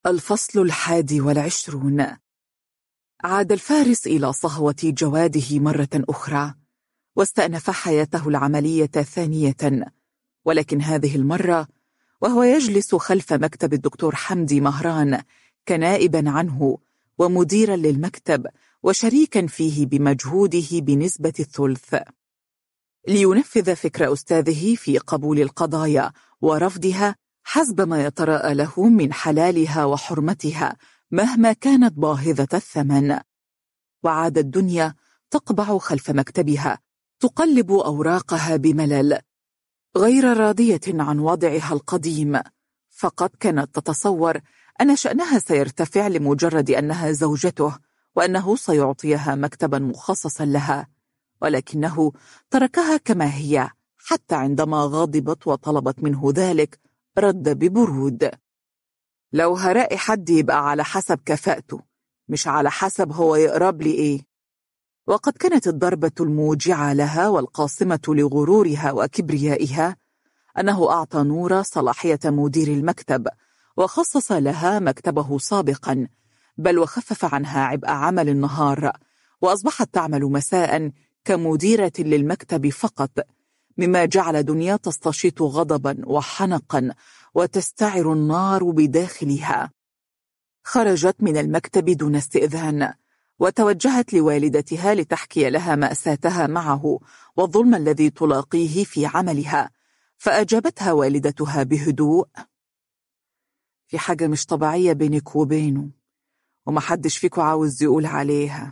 الفصل الحادي والعشرون عاد الفارس إلى صهوة جواده مرة أخرى واستأنف حياته العملية ثانية ولكن هذه المرة وهو يجلس خلف مكتب الدكتور حمدي مهران كنائبا عنه ومديرا للمكتب وشريكا فيه بمجهوده بنسبة الثلث لينفذ فكر أستاذه في قبول القضايا ورفضها حسب ما يتراءى له من حلالها وحرمتها مهما كانت باهظة الثمن وعاد الدنيا تقبع خلف مكتبها تقلب أوراقها بملل غير راضية عن وضعها القديم فقد كانت تتصور أن شأنها سيرتفع لمجرد أنها زوجته وأنه سيعطيها مكتبا مخصصا لها ولكنه تركها كما هي حتى عندما غضبت وطلبت منه ذلك رد ببرود لو هرائي حد يبقى على حسب كفاءته مش على حسب هو يقرب لي ايه وقد كانت الضربة الموجعة لها والقاصمة لغرورها وكبريائها أنه أعطى نورا صلاحية مدير المكتب وخصص لها مكتبه سابقا بل وخفف عنها عبء عمل النهار وأصبحت تعمل مساء كمديرة للمكتب فقط مما جعل دنيا تستشيط غضبا وحنقا وتستعر النار بداخلها خرجت من المكتب دون استئذان وتوجهت لوالدتها لتحكي لها مأساتها معه والظلم الذي تلاقيه في عملها فأجابتها والدتها بهدوء في حاجة مش طبيعية بينك وبينه ومحدش فيكو عاوز يقول عليها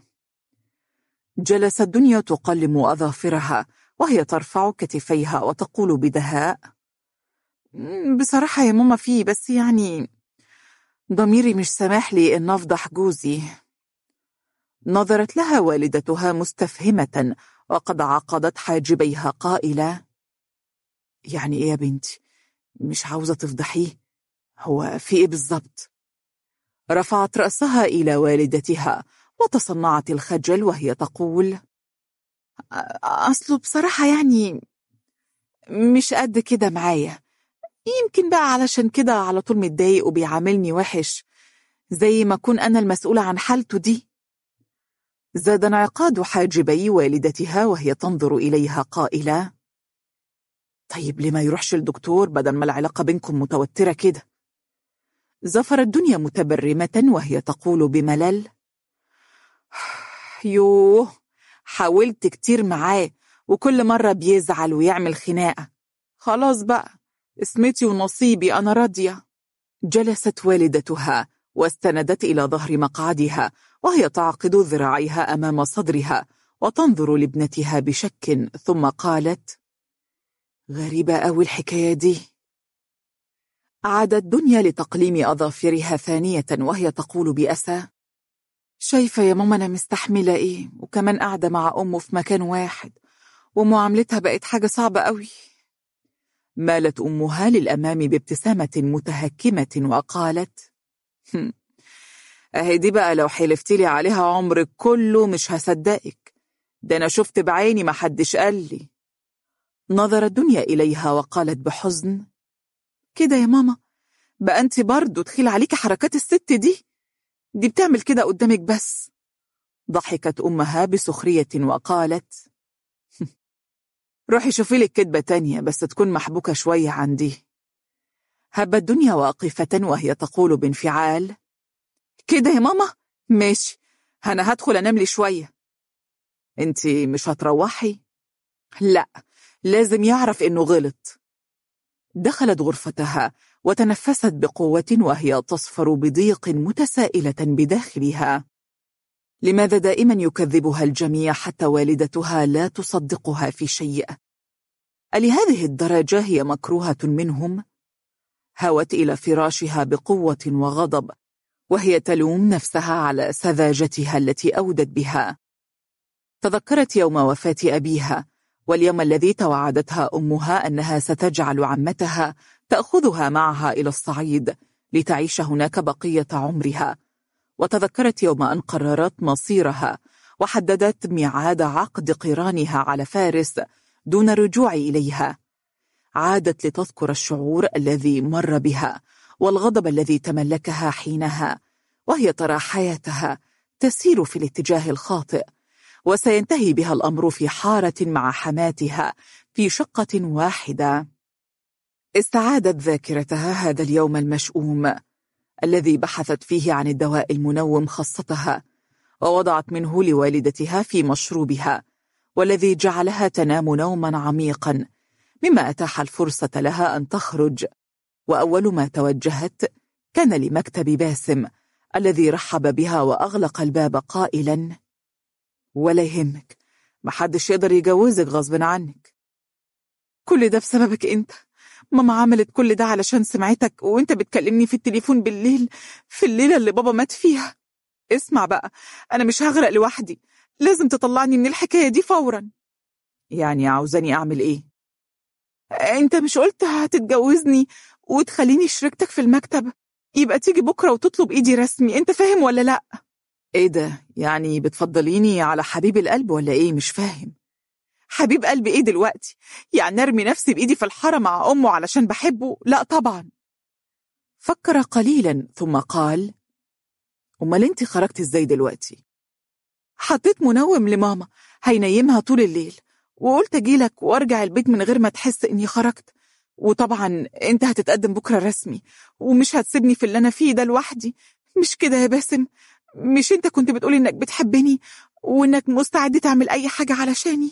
جلست دنيا تقلم أظافرها وهي ترفع كتفيها وتقول بدهاء بصراحة يا ماما فيه بس يعني ضميري مش سامح لي إن أفضح جوزي نظرت لها والدتها مستفهمة وقد عقدت حاجبيها قائلة يعني إيه يا بنتي مش عاوزة تفضحيه هو في إيه بالظبط رفعت رأسها إلى والدتها وتصنعت الخجل وهي تقول أصله بصراحة يعني مش قد كده معايا يمكن بقى علشان كده على طول متضايق وبيعاملني وحش زي ما أكون أنا المسؤولة عن حالته دي زاد انعقاد حاجبي والدتها وهي تنظر إليها قائلة طيب لما يروحش الدكتور بدل ما العلاقة بينكم متوترة كده زفر الدنيا متبرمة وهي تقول بملل يوه حاولت كتير معاه وكل مرة بيزعل ويعمل خناقة خلاص بقى اسمتي ونصيبي أنا راضية جلست والدتها واستندت إلى ظهر مقعدها وهي تعقد ذراعيها أمام صدرها وتنظر لابنتها بشك ثم قالت غريبة أوي الحكاية دي عادت دنيا لتقليم أظافرها ثانية وهي تقول بأسى شايفة يا ماما أنا مستحملة إيه وكمان قاعدة مع أمه في مكان واحد ومعاملتها بقت حاجة صعبة قوي مالت أمها للأمام بابتسامة متهكمة وقالت أهي دي بقى لو حلفتلي عليها عمرك كله مش هصدقك ده أنا شفت بعيني ما حدش قال لي نظر الدنيا إليها وقالت بحزن كده يا ماما بقى أنت برضو تخيل عليك حركات الست دي دي بتعمل كده قدامك بس ضحكت أمها بسخرية وقالت روحي شوفي لك كدبة تانية بس تكون محبوكة شوية عن دي هبت الدنيا واقفة وهي تقول بانفعال كده يا ماما ماشي أنا هدخل أنام لي شوية انتي مش هتروحي؟ لا لازم يعرف إنه غلط دخلت غرفتها وتنفست بقوة وهي تصفر بضيق متسائلة بداخلها لماذا دائما يكذبها الجميع حتى والدتها لا تصدقها في شيء ألهذه الدرجة هي مكروهة منهم؟ هوت إلى فراشها بقوة وغضب وهي تلوم نفسها على سذاجتها التي أودت بها تذكرت يوم وفاة أبيها واليوم الذي توعدتها أمها أنها ستجعل عمتها تأخذها معها إلى الصعيد لتعيش هناك بقية عمرها وتذكرت يوم أن قررت مصيرها وحددت ميعاد عقد قرانها على فارس دون الرجوع إليها عادت لتذكر الشعور الذي مر بها والغضب الذي تملكها حينها وهي ترى حياتها تسير في الاتجاه الخاطئ وسينتهي بها الأمر في حارة مع حماتها في شقة واحدة استعادت ذاكرتها هذا اليوم المشؤوم الذي بحثت فيه عن الدواء المنوم خاصتها ووضعت منه لوالدتها في مشروبها والذي جعلها تنام نوما عميقا مما أتاح الفرصة لها أن تخرج وأول ما توجهت كان لمكتب باسم الذي رحب بها وأغلق الباب قائلا ولا يهمك محدش يقدر يجوزك غصب عنك كل ده بسببك انت ماما عملت كل ده علشان سمعتك وانت بتكلمني في التليفون بالليل في الليلة اللي بابا مات فيها اسمع بقى انا مش هغرق لوحدي لازم تطلعني من الحكاية دي فورا يعني عاوزاني اعمل ايه انت مش قلت هتتجوزني وتخليني شريكتك في المكتب يبقى تيجي بكرة وتطلب ايدي رسمي انت فاهم ولا لا ايه ده يعني بتفضليني على حبيب القلب ولا ايه مش فاهم حبيب قلبي ايه دلوقتي يعني ارمي نفسي بايدي في الحاره مع امه علشان بحبه لا طبعا فكر قليلا ثم قال امال انت خرجت ازاي دلوقتي حطيت منوم لماما هينيمها طول الليل وقلت اجيلك وارجع البيت من غير ما تحس اني خرجت وطبعا انت هتتقدم بكره رسمي ومش هتسيبني في اللي انا فيه ده لوحدي مش كده يا باسم مش انت كنت بتقولي انك بتحبني وانك مستعد تعمل اي حاجه علشاني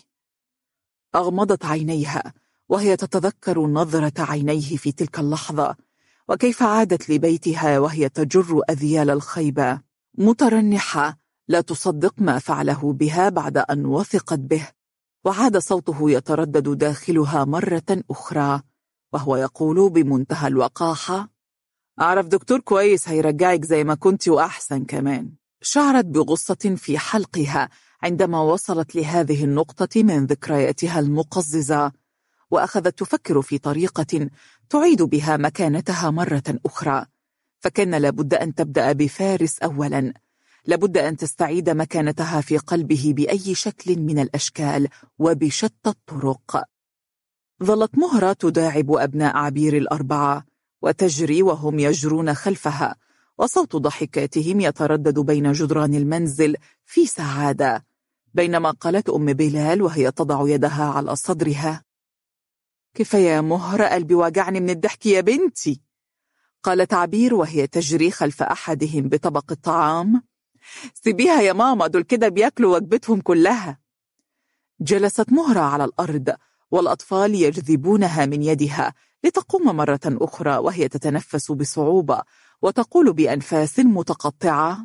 أغمضت عينيها وهي تتذكر نظرة عينيه في تلك اللحظة وكيف عادت لبيتها وهي تجر أذيال الخيبة مترنحة لا تصدق ما فعله بها بعد أن وثقت به وعاد صوته يتردد داخلها مرة أخرى وهو يقول بمنتهى الوقاحة أعرف دكتور كويس هيرجعك زي ما كنت وأحسن كمان شعرت بغصة في حلقها عندما وصلت لهذه النقطة من ذكرياتها المقززة وأخذت تفكر في طريقة تعيد بها مكانتها مرة أخرى فكان لابد أن تبدأ بفارس أولا لابد أن تستعيد مكانتها في قلبه بأي شكل من الأشكال وبشتى الطرق ظلت مهرة تداعب أبناء عبير الأربعة وتجري وهم يجرون خلفها وصوت ضحكاتهم يتردد بين جدران المنزل في سعادة بينما قالت أم بلال وهي تضع يدها على صدرها كيف يا مهر قلبي وجعني من الضحك يا بنتي قالت عبير وهي تجري خلف أحدهم بطبق الطعام سيبيها يا ماما دول كده بياكلوا وجبتهم كلها جلست مهرة على الأرض والأطفال يجذبونها من يدها لتقوم مرة أخرى وهي تتنفس بصعوبة وتقول بأنفاس متقطعة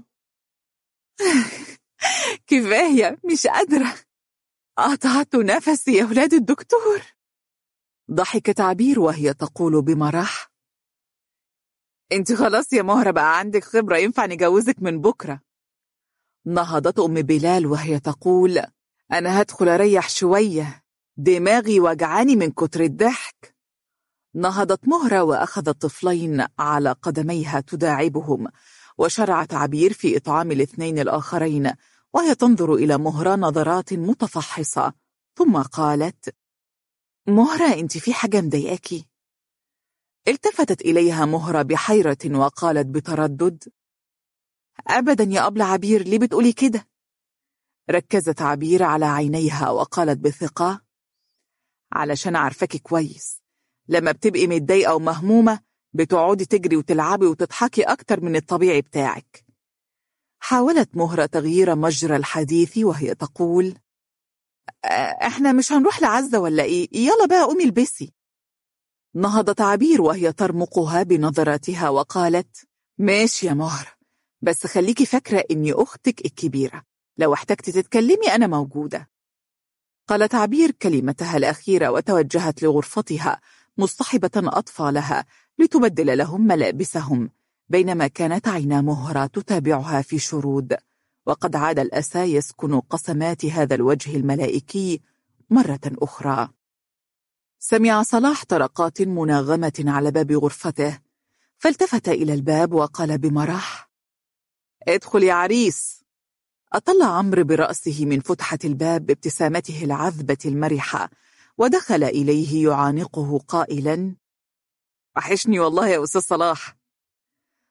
كفاية مش قادرة قطعت نفسي يا ولاد الدكتور ضحكت عبير وهي تقول بمرح انت خلاص يا مهرة بقى عندك خبرة ينفع نجوزك من بكرة نهضت أم بلال وهي تقول أنا هدخل أريح شوية دماغي وجعاني من كتر الضحك نهضت مهرة وأخذت طفلين على قدميها تداعبهم وشرعت عبير في إطعام الاثنين الآخرين وهي تنظر إلى مهرة نظرات متفحصة ثم قالت مهرة أنت في حاجة مضايقاكي؟ التفتت إليها مهرة بحيرة وقالت بتردد أبدا يا أبلة عبير ليه بتقولي كده؟ ركزت عبير على عينيها وقالت بثقة علشان عارفاكي كويس لما بتبقي متضايقة ومهمومة بتقعدي تجري وتلعبي وتضحكي أكتر من الطبيعي بتاعك حاولت مهرة تغيير مجرى الحديث وهي تقول احنا مش هنروح لعزة ولا ايه يلا بقى قومي البسي نهضت عبير وهي ترمقها بنظراتها وقالت ماشي يا مهرة بس خليكي فاكرة اني اختك الكبيرة لو احتجت تتكلمي انا موجودة قالت عبير كلمتها الأخيرة وتوجهت لغرفتها مصطحبة أطفالها لتبدل لهم ملابسهم بينما كانت عينا مهرة تتابعها في شرود وقد عاد الأسى يسكن قسمات هذا الوجه الملائكي مرة أخرى سمع صلاح طرقات مناغمة على باب غرفته فالتفت إلى الباب وقال بمرح ادخل يا عريس أطل عمرو برأسه من فتحة الباب بابتسامته العذبة المرحة ودخل إليه يعانقه قائلا وحشني والله يا أستاذ صلاح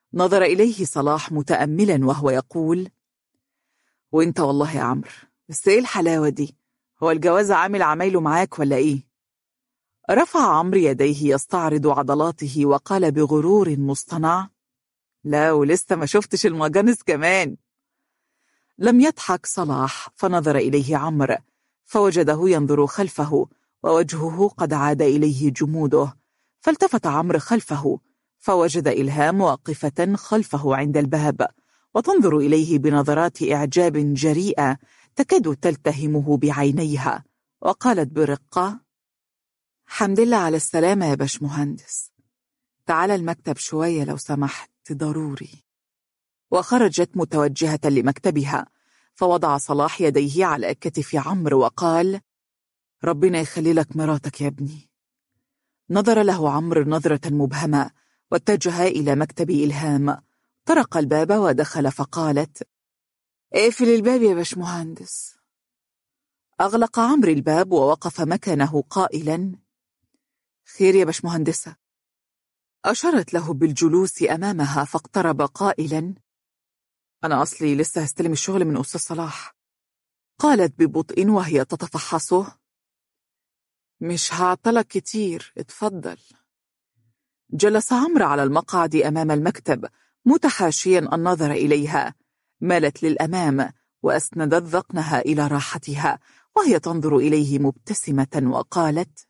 نظر إليه صلاح متأملا وهو يقول وانت والله يا عمرو بس ايه الحلاوة دي هو الجواز عامل عمايله معاك ولا ايه رفع عمرو يديه يستعرض عضلاته وقال بغرور مصطنع لا ولسه ما شفتش المجانس كمان لم يضحك صلاح فنظر إليه عمرو فوجده ينظر خلفه ووجهه قد عاد إليه جموده فالتفت عمرو خلفه فوجد إلهام واقفة خلفه عند الباب وتنظر إليه بنظرات إعجاب جريئة تكاد تلتهمه بعينيها وقالت برقة حمد الله على السلامة يا باش مهندس تعال المكتب شوية لو سمحت ضروري وخرجت متوجهة لمكتبها فوضع صلاح يديه على كتف عمرو وقال ربنا يخلي لك مراتك يا ابني نظر له عمرو نظرة مبهمة واتجه إلى مكتب إلهام طرق الباب ودخل فقالت اقفل الباب يا باش مهندس أغلق عمرو الباب ووقف مكانه قائلا خير يا باش مهندسة أشرت له بالجلوس أمامها فاقترب قائلا أنا أصلي لسه هستلم الشغل من أستاذ صلاح قالت ببطء وهي تتفحصه مش هعطلك كتير اتفضل جلس عمرو على المقعد أمام المكتب متحاشيا النظر إليها مالت للأمام وأسندت ذقنها إلى راحتها وهي تنظر إليه مبتسمة وقالت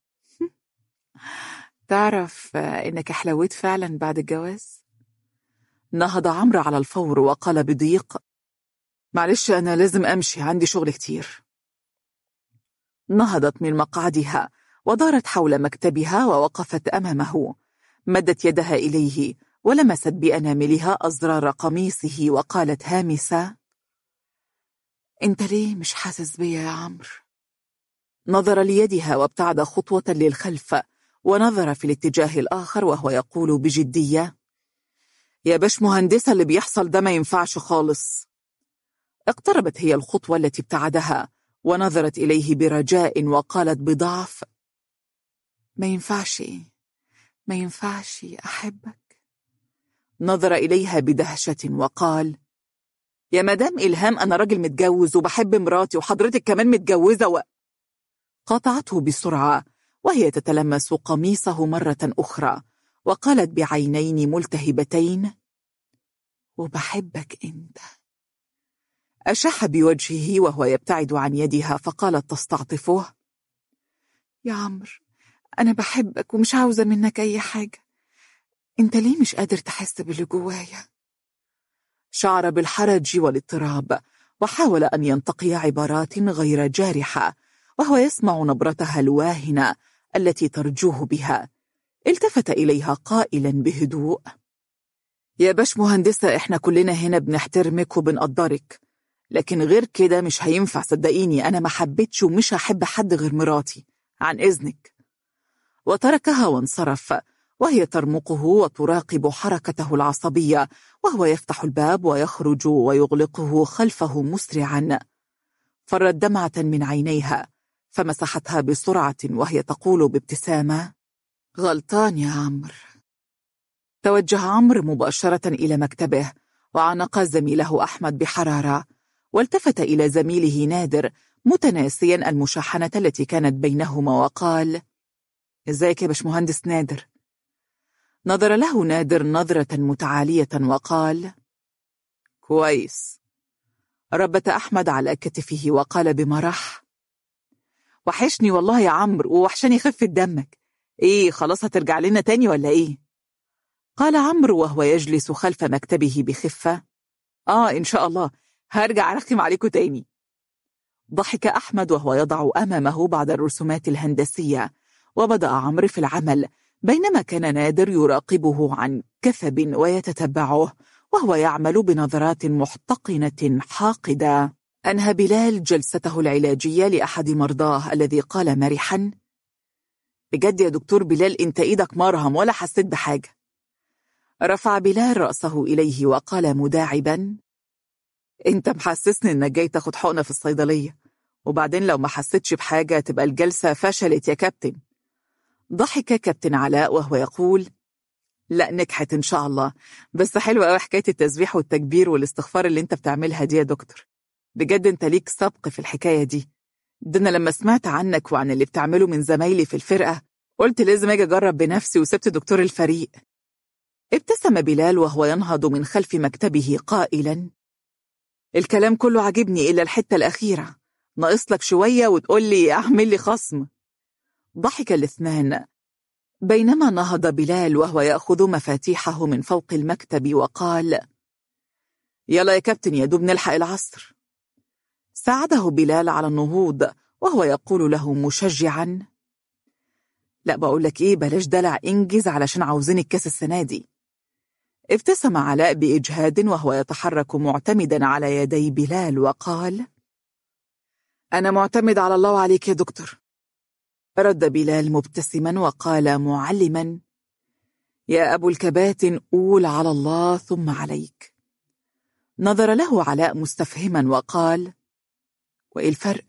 تعرف إنك حلويت فعلا بعد الجواز؟ نهض عمرو على الفور وقال بضيق معلش أنا لازم أمشي عندي شغل كتير نهضت من مقعدها ودارت حول مكتبها ووقفت أمامه مدت يدها إليه ولمست بأناملها أزرار قميصه وقالت هامسة أنت ليه مش حاسس بيا يا عمرو؟ نظر ليدها وابتعد خطوة للخلف ونظر في الاتجاه الآخر وهو يقول بجدية يا باش مهندسة اللي بيحصل ده ما ينفعش خالص اقتربت هي الخطوة التي ابتعدها ونظرت إليه برجاء وقالت بضعف ما ينفعش ما ينفعش أحبك نظر إليها بدهشة وقال يا مدام إلهام أنا راجل متجوز وبحب مراتي وحضرتك كمان متجوزة و... قاطعته بسرعة وهي تتلمس قميصه مرة أخرى وقالت بعينين ملتهبتين وبحبك أنت أشح بوجهه وهو يبتعد عن يدها فقالت تستعطفه يا عمرو أنا بحبك ومش عاوزة منك أي حاجة أنت ليه مش قادر تحس باللي جوايا؟ شعر بالحرج والاضطراب وحاول أن ينتقي عبارات غير جارحة وهو يسمع نبرتها الواهنة التي ترجوه بها التفت إليها قائلا بهدوء يا باش مهندسة إحنا كلنا هنا بنحترمك وبنقدرك لكن غير كده مش هينفع صدقيني أنا ما حبيتش ومش هحب حد غير مراتي عن إذنك وتركها وانصرف وهي ترمقه وتراقب حركته العصبية وهو يفتح الباب ويخرج ويغلقه خلفه مسرعا فرت دمعة من عينيها فمسحتها بسرعة وهي تقول بابتسامة غلطان يا عمرو توجه عمرو مباشرة إلى مكتبه وعانق زميله أحمد بحرارة والتفت إلى زميله نادر متناسيا المشاحنة التي كانت بينهما وقال ازيك يا باشمهندس نادر نظر له نادر نظرة متعالية وقال كويس ربت أحمد على كتفه وقال بمرح وحشني والله يا عمرو ووحشني خفة دمك ايه خلاص هترجع لنا تاني ولا ايه قال عمرو وهو يجلس خلف مكتبه بخفة اه ان شاء الله هرجع ارخم عليكم تاني ضحك أحمد وهو يضع أمامه بعض الرسومات الهندسية وبدأ عمرو في العمل بينما كان نادر يراقبه عن كثب ويتتبعه وهو يعمل بنظرات محتقنة حاقدة أنهى بلال جلسته العلاجية لأحد مرضاه الذي قال مرحا بجد يا دكتور بلال انت ايدك مرهم ولا حسيت بحاجة رفع بلال رأسه إليه وقال مداعبا انت محسسني انك جاي تاخد حقنة في الصيدلية وبعدين لو ما حسيتش بحاجة تبقى الجلسة فشلت يا كابتن ضحك كابتن علاء وهو يقول لا نجحت إن شاء الله بس حلوة قوي حكاية التسبيح والتكبير والاستغفار اللي انت بتعملها دي يا دكتور بجد انت ليك سبق في الحكاية دي ده أنا لما سمعت عنك وعن اللي بتعمله من زمايلي في الفرقة قلت لازم أجي أجرب بنفسي وسبت دكتور الفريق ابتسم بلال وهو ينهض من خلف مكتبه قائلا الكلام كله عجبني إلا الحتة الأخيرة ناقص لك شوية وتقول لي أعمل لي خصم ضحك الاثنان بينما نهض بلال وهو يأخذ مفاتيحه من فوق المكتب وقال يلا يا كابتن يا دوب نلحق العصر ساعده بلال على النهوض وهو يقول له مشجعا لا بقول لك ايه بلاش دلع انجز علشان عاوزين الكاس السنة دي ابتسم علاء بإجهاد وهو يتحرك معتمدا على يدي بلال وقال أنا معتمد على الله وعليك يا دكتور رد بلال مبتسما وقال معلما يا أبو الكباتن قول على الله ثم عليك نظر له علاء مستفهما وقال وإيه الفرق؟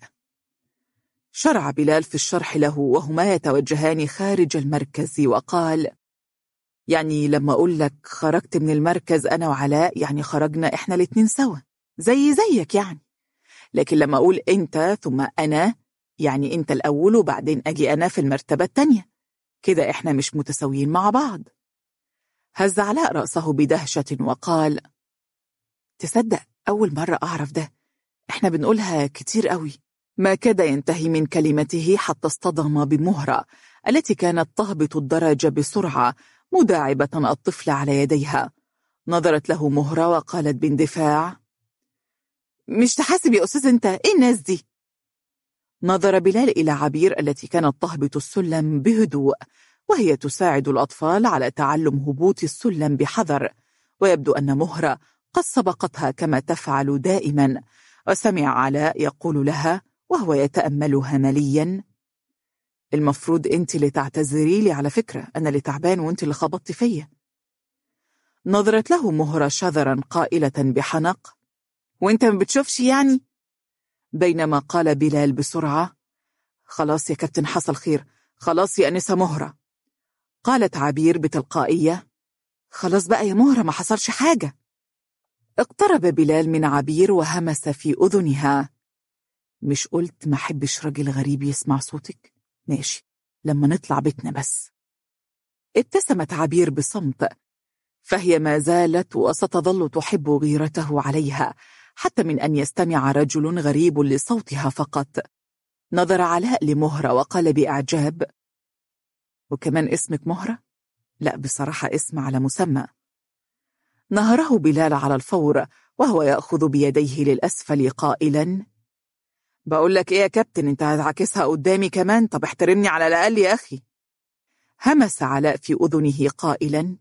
شرع بلال في الشرح له وهما يتوجهان خارج المركز وقال يعني لما أقول لك خرجت من المركز أنا وعلاء يعني خرجنا إحنا الاتنين سوا زي زيك يعني لكن لما أقول أنت ثم أنا يعني أنت الأول وبعدين أجي أنا في المرتبة التانية كده إحنا مش متساويين مع بعض هز علاء رأسه بدهشة وقال تصدق أول مرة أعرف ده إحنا بنقولها كتير قوي ما كاد ينتهي من كلمته حتى اصطدم بمهرة التي كانت تهبط الدرج بسرعة مداعبة الطفل على يديها نظرت له مهرة وقالت باندفاع مش تحاسب يا أستاذ أنت إيه الناس دي؟ نظر بلال إلى عبير التي كانت تهبط السلم بهدوء وهي تساعد الأطفال على تعلم هبوط السلم بحذر ويبدو أن مهرة قد سبقتها كما تفعل دائما وسمع علاء يقول لها وهو يتأملها مليا المفروض انت اللي تعتذري لي على فكرة أنا اللي تعبان وانت اللي خبطت فيا نظرت له مهرة شذرا قائلة بحنق وانت ما بتشوفش يعني بينما قال بلال بسرعة خلاص يا كابتن حصل خير خلاص يا أنسة مهرة قالت عبير بتلقائية خلاص بقى يا مهرة ما حصلش حاجة اقترب بلال من عبير وهمس في أذنها مش قلت ما حبش راجل غريب يسمع صوتك ماشي لما نطلع بيتنا بس ابتسمت عبير بصمت فهي ما زالت وستظل تحب غيرته عليها حتى من أن يستمع رجل غريب لصوتها فقط نظر علاء لمهرة وقال بإعجاب وكمان اسمك مهرة؟ لا بصراحة اسم على مسمى نهره بلال على الفور وهو يأخذ بيديه للأسفل قائلا بقول لك ايه يا كابتن انت هتعكسها قدامي كمان طب احترمني على الأقل يا أخي همس علاء في أذنه قائلا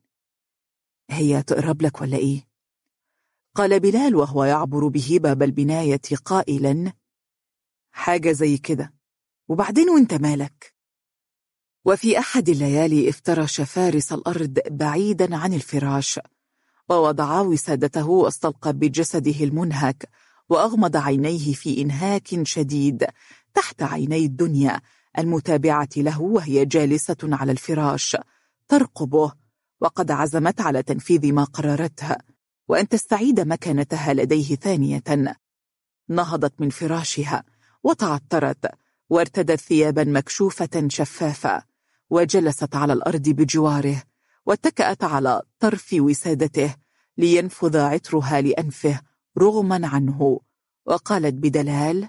هي تقرب لك ولا ايه قال بلال وهو يعبر به باب البناية قائلا حاجة زي كده وبعدين وانت مالك وفي أحد الليالي افترش فارس الأرض بعيدا عن الفراش ووضع وسادته واستلقى بجسده المنهك وأغمض عينيه في إنهاك شديد تحت عيني الدنيا المتابعة له وهي جالسة على الفراش ترقبه وقد عزمت على تنفيذ ما قررته وأن تستعيد مكانتها لديه ثانية نهضت من فراشها وتعطرت وارتدت ثيابا مكشوفة شفافة وجلست على الأرض بجواره واتكأت على طرف وسادته لينفذ عطرها لأنفه رغما عنه وقالت بدلال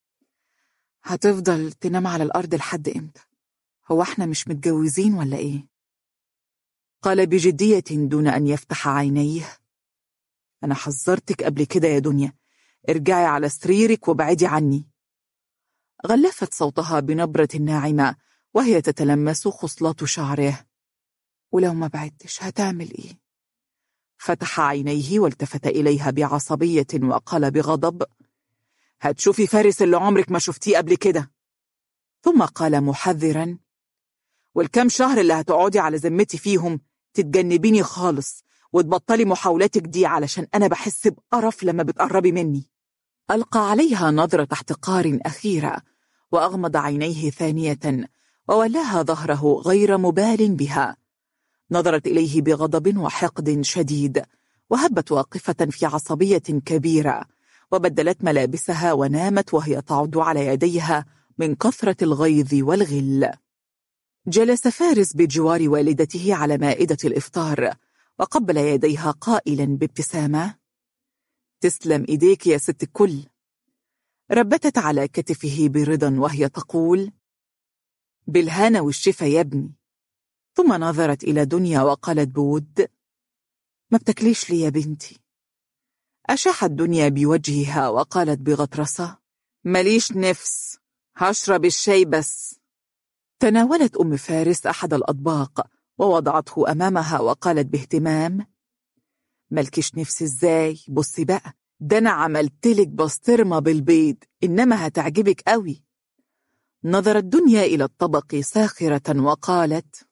هتفضل تنام على الأرض لحد إمتى؟ هو احنا مش متجوزين ولا إيه؟ قال بجدية دون أن يفتح عينيه أنا حذرتك قبل كده يا دنيا ارجعي على سريرك وابعدي عني غلفت صوتها بنبرة ناعمة وهي تتلمس خصلات شعره ولو ما بعدتش هتعمل إيه؟ فتح عينيه والتفت إليها بعصبية وقال بغضب هتشوفي فارس اللي عمرك ما شفتيه قبل كده ثم قال محذرا والكام شهر اللي هتقعدي على ذمتي فيهم تتجنبيني خالص وتبطلي محاولاتك دي علشان أنا بحس بقرف لما بتقربي مني ألقى عليها نظرة احتقار أخيرة وأغمض عينيه ثانية وولاها ظهره غير مبال بها نظرت إليه بغضب وحقد شديد وهبت واقفة في عصبية كبيرة وبدلت ملابسها ونامت وهي تعض على يديها من كثرة الغيظ والغل جلس فارس بجوار والدته على مائدة الإفطار وقبل يديها قائلا بابتسامة تسلم إيديك يا ست الكل ربتت على كتفه برضا وهي تقول بالهنا والشفا يا ابني ثم نظرت إلى دنيا وقالت بود ما بتكليش لي يا بنتي أشاحت دنيا بوجهها وقالت بغطرسة ماليش نفس هشرب الشاي بس تناولت أم فارس أحد الأطباق ووضعته أمامها وقالت باهتمام ملكش نفس ازاي بصي بقى ده أنا عملتلك بسطرمة بالبيض إنما هتعجبك قوي نظرت دنيا إلى الطبق ساخرة وقالت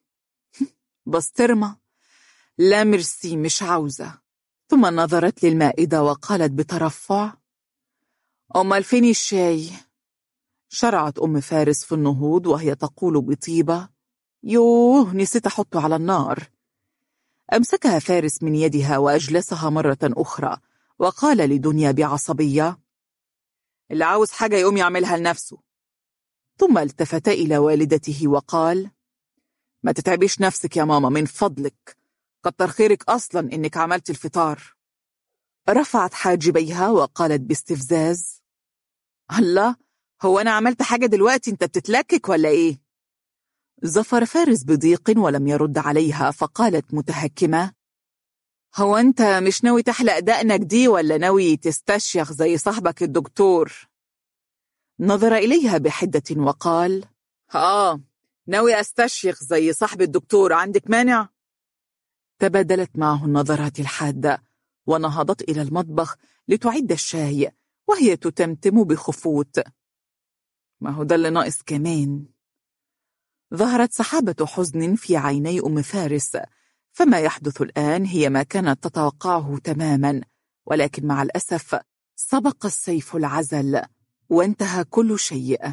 بسطرمة لا ميرسي مش عاوزة ثم نظرت للمائدة وقالت بترفع أمال فين الشاي؟ شرعت أم فارس في النهوض وهي تقول بطيبة يوه نسيت أحطه على النار أمسكها فارس من يدها وأجلسها مرة أخرى وقال لدنيا بعصبية اللي عاوز حاجة يقوم يعملها لنفسه ثم التفت إلى والدته وقال ما تتعبيش نفسك يا ماما من فضلك كتر خيرك أصلا إنك عملت الفطار رفعت حاجبيها وقالت باستفزاز الله هو أنا عملت حاجة دلوقتي أنت بتتلكك ولا إيه؟ زفر فارس بضيق ولم يرد عليها فقالت متهكمة هو أنت مش ناوي تحلق دقنك دي ولا ناوي تستشيخ زي صاحبك الدكتور؟ نظر إليها بحدة وقال آه ناوي أستشيخ زي صاحب الدكتور عندك مانع؟ تبادلت معه النظرات الحادة ونهضت إلى المطبخ لتعد الشاي وهي تتمتم بخفوت ما هو ده اللي ناقص كمان ظهرت سحابة حزن في عيني أم فارس فما يحدث الآن هي ما كانت تتوقعه تماما ولكن مع الأسف سبق السيف العزل وانتهى كل شيء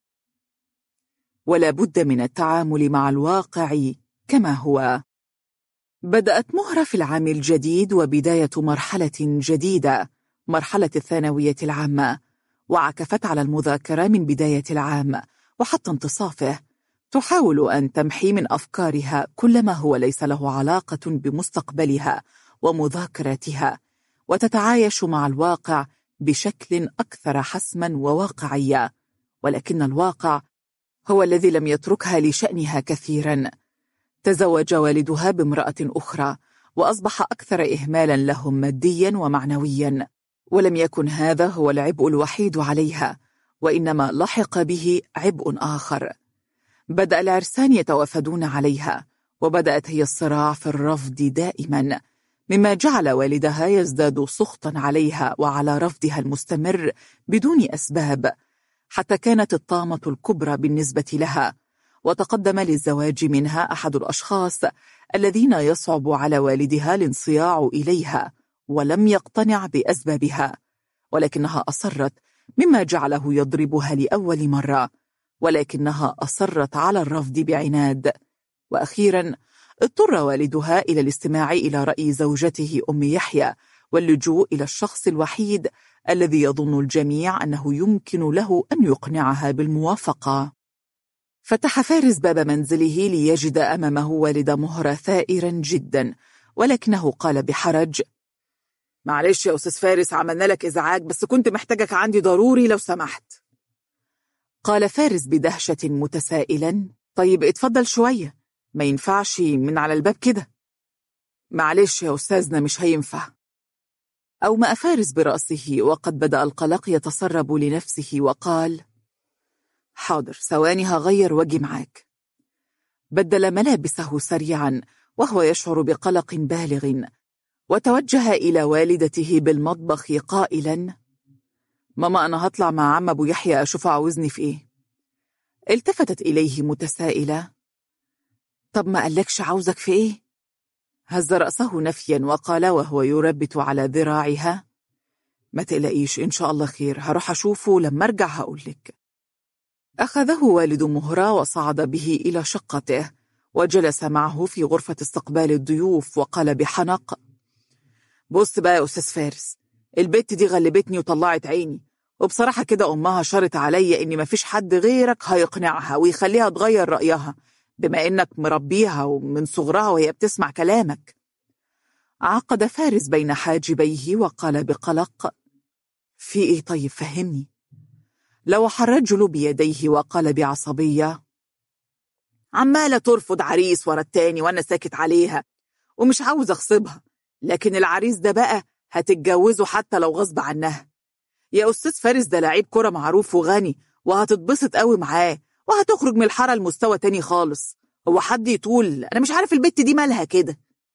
ولا بد من التعامل مع الواقع كما هو بدأت مهرة في العام الجديد وبداية مرحلة جديدة مرحلة الثانوية العامة وعكفت على المذاكرة من بداية العام وحتى انتصافه تحاول أن تمحي من أفكارها كل ما هو ليس له علاقة بمستقبلها ومذاكرتها وتتعايش مع الواقع بشكل أكثر حسما وواقعية ولكن الواقع هو الذي لم يتركها لشأنها كثيرا تزوج والدها بامرأة أخرى وأصبح أكثر إهمالا لهم ماديا ومعنويا ولم يكن هذا هو العبء الوحيد عليها وإنما لحق به عبء آخر بدأ العرسان يتوافدون عليها وبدأت هي الصراع في الرفض دائما مما جعل والدها يزداد سخطا عليها وعلى رفضها المستمر بدون أسباب حتى كانت الطامة الكبرى بالنسبة لها وتقدم للزواج منها أحد الأشخاص الذين يصعب على والدها الانصياع إليها ولم يقتنع بأسبابها ولكنها أصرت مما جعله يضربها لأول مرة ولكنها أصرت على الرفض بعناد وأخيرا اضطر والدها إلى الاستماع إلى رأي زوجته أم يحيى واللجوء إلى الشخص الوحيد الذي يظن الجميع أنه يمكن له أن يقنعها بالموافقة فتح فارس باب منزله ليجد أمامه والد مهرة ثائرا جدا ولكنه قال بحرج معلش يا أستاذ فارس عملنا لك إزعاج بس كنت محتاجك عندي ضروري لو سمحت قال فارس بدهشة متسائلا طيب اتفضل شوية ما ينفعش من على الباب كده معلش يا أستاذنا مش هينفع أو ما فارس برأسه وقد بدأ القلق يتسرب لنفسه وقال حاضر ثواني هغير وجي معاك بدل ملابسه سريعا وهو يشعر بقلق بالغ وتوجه إلى والدته بالمطبخ قائلا ماما أنا هطلع مع عم أبو يحيى أشوف عاوزني في إيه التفتت إليه متسائلة طب ما قالكش عاوزك في إيه؟ هز رأسه نفيا وقال وهو يربت على ذراعها ما تقلقيش إن شاء الله خير هروح أشوفه لما أرجع هقولك أخذه والد مهرة وصعد به إلى شقته وجلس معه في غرفة استقبال الضيوف وقال بحنق بص بقى يا أستاذ فارس البت دي غلبتني وطلعت عيني وبصراحة كده أمها شرط عليا إن مفيش حد غيرك هيقنعها ويخليها تغير رأيها بما إنك مربيها ومن صغرها وهي بتسمع كلامك عقد فارس بين حاجبيه وقال بقلق في إيه طيب فهمني لوح الرجل بيديه وقال بعصبية عمالة ترفض عريس ورا التاني وأنا ساكت عليها ومش عاوز أغصبها لكن العريس ده بقى هتتجوزه حتى لو غصب عنها يا أستاذ فارس ده لعيب كرة معروف وغني وهتتبسط قوي معاه وهتخرج من الحارة لمستوى تاني خالص هو حد يطول أنا مش عارف البت دي مالها كده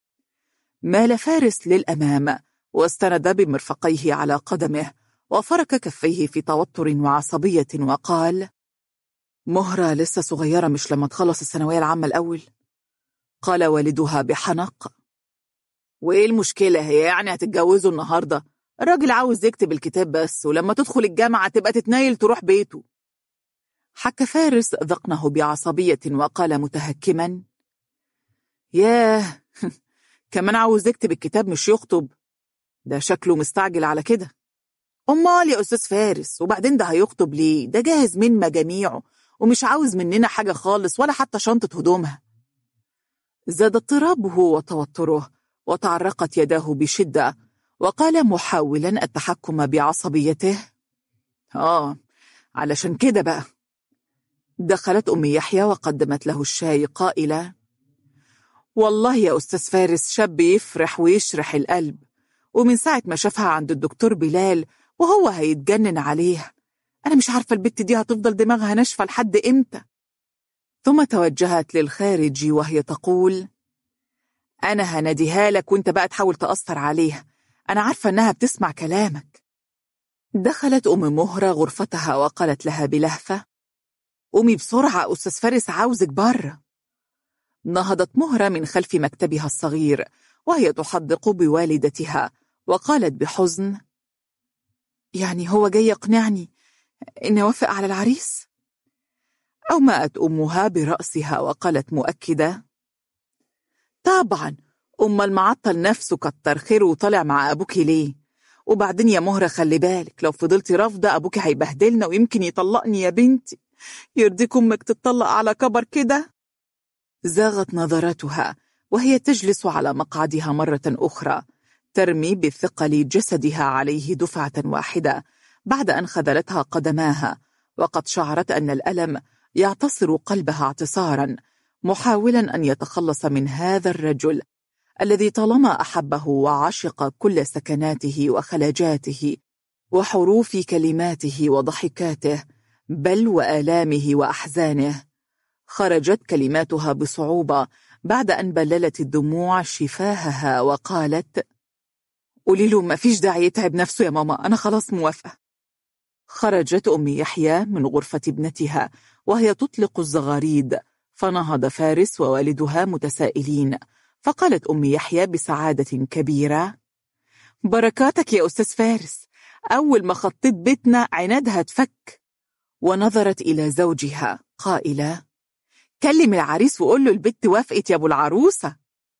مال فارس للأمام واستند بمرفقيه على قدمه وفرك كفيه في توتر وعصبية وقال مهرة لسه صغيرة مش لما تخلص الثانوية العامة الأول قال والدها بحنق وإيه المشكلة هي يعني هتتجوزوا النهاردة الراجل عاوز يكتب الكتاب بس ولما تدخل الجامعة تبقى تتنايل تروح بيته حك فارس ذقنه بعصبية وقال متهكما ياه كمان عاوز يكتب الكتاب مش يخطب ده شكله مستعجل على كده أمال يا أستاذ فارس وبعدين ده هيخطب ليه ده جاهز من مجاميعه ومش عاوز مننا حاجة خالص ولا حتى شنطة هدومها زاد اضطرابه وتوتره وتعرقت يداه بشدة وقال محاولا التحكم بعصبيته آه علشان كده بقى دخلت أم يحيى وقدمت له الشاي قائلة والله يا أستاذ فارس شاب يفرح ويشرح القلب ومن ساعة ما شافها عند الدكتور بلال وهو هيتجنن عليها أنا مش عارفة البت دي هتفضل دماغها ناشفة لحد إمتى ثم توجهت للخارج وهي تقول أنا هناديها لك وانت بقى تحاول تأثر عليها أنا عارفة إنها بتسمع كلامك دخلت أم مهرة غرفتها وقالت لها بلهفة قومي بسرعة أستاذ فارس عاوزك بره نهضت مهرة من خلف مكتبها الصغير وهي تحدق بوالدتها وقالت بحزن يعني هو جاي يقنعني إني أوافق على العريس؟ أومأت أمها برأسها وقالت مؤكدة طبعا أم المعطل نفسه كتر خيره وطلع مع أبوكي ليه وبعدين يا مهرة خلي بالك لو فضلتي رافضة أبوكي هيبهدلنا ويمكن يطلقني يا بنتي يرضيك أمك تطلق على كبر كده زاغت نظراتها وهي تجلس على مقعدها مرة أخرى ترمي بثقل جسدها عليه دفعة واحدة بعد أن خذلتها قدماها وقد شعرت أن الألم يعتصر قلبها اعتصارا محاولا أن يتخلص من هذا الرجل الذي طالما أحبه وعشق كل سكناته وخلاجاته وحروف كلماته وضحكاته بل وآلامه وأحزانه خرجت كلماتها بصعوبة بعد أن بللت الدموع شفاهها وقالت قولي له ما فيش داعي يتعب نفسه يا ماما أنا خلاص موافقة خرجت أم يحيى من غرفة ابنتها وهي تطلق الزغاريد فنهض فارس ووالدها متسائلين فقالت أم يحيى بسعادة كبيرة بركاتك يا أستاذ فارس أول ما خطيت بيتنا عنادها تفك ونظرت إلى زوجها قائلة كلم العريس وقول له البت وافقت يا أبو العروسة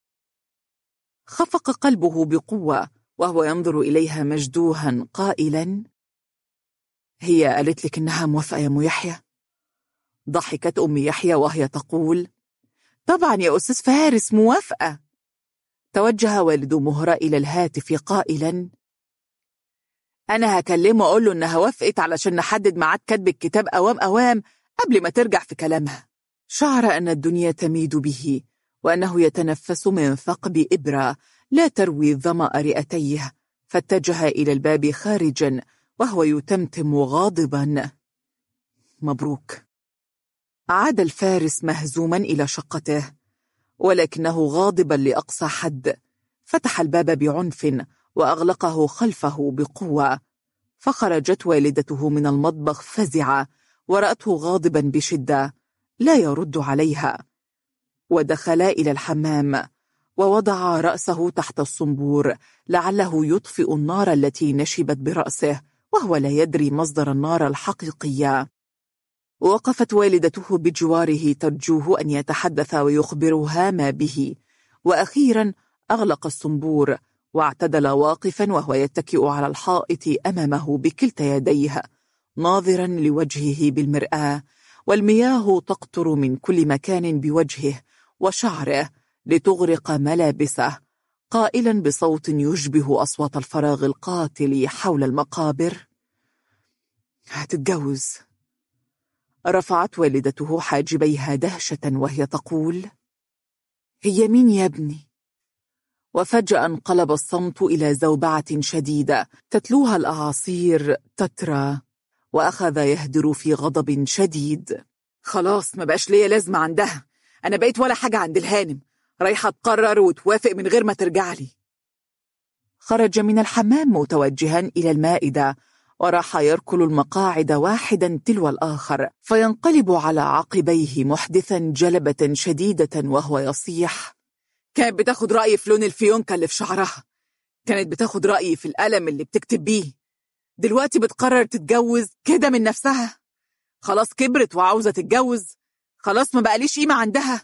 خفق قلبه بقوة وهو ينظر إليها مجدوها قائلا هي قالت لك إنها موافقة يا أم يحيى ضحكت أم يحيى وهي تقول طبعا يا أستاذ فارس موافقة توجه والد مهرة إلى الهاتف قائلا أنا هكلمه أقول له إنها وافقت علشان نحدد ميعاد كتب الكتاب أوام أوام قبل ما ترجع في كلامها شعر أن الدنيا تميد به وأنه يتنفس من ثقب إبرة لا تروي ظمأ رئتيه فاتجه إلى الباب خارجا وهو يتمتم غاضبا مبروك عاد الفارس مهزوما إلى شقته ولكنه غاضبا لأقصى حد فتح الباب بعنف وأغلقه خلفه بقوة فخرجت والدته من المطبخ فزعة ورأته غاضبا بشدة لا يرد عليها ودخلا إلى الحمام ووضع رأسه تحت الصنبور لعله يطفئ النار التي نشبت برأسه وهو لا يدري مصدر النار الحقيقية وقفت والدته بجواره ترجوه أن يتحدث ويخبرها ما به وأخيرا أغلق الصنبور واعتدل واقفا وهو يتكئ على الحائط أمامه بكلتا يديه ناظرا لوجهه بالمرآة والمياه تقطر من كل مكان بوجهه وشعره لتغرق ملابسه قائلا بصوت يشبه أصوات الفراغ القاتل حول المقابر هتتجوز رفعت والدته حاجبيها دهشة وهي تقول هي مين يا ابني؟ وفجأة انقلب الصمت إلى زوبعة شديدة تتلوها الأعاصير تترى وأخذ يهدر في غضب شديد خلاص ما بقاش ليا لازمة عندها أنا بقيت ولا حاجة عند الهانم رايحة تقرر وتوافق من غير ما ترجع لي خرج من الحمام متوجها إلى المائدة وراح يركل المقاعد واحدا تلو الآخر فينقلب على عقبيه محدثا جلبة شديدة وهو يصيح كانت بتاخد رأيي في لون الفيونكة اللي في شعرها كانت بتاخد رأيي في القلم اللي بتكتب بيه دلوقتي بتقرر تتجوز كده من نفسها خلاص كبرت وعاوزة تتجوز خلاص ما بقاليش قيمة عندها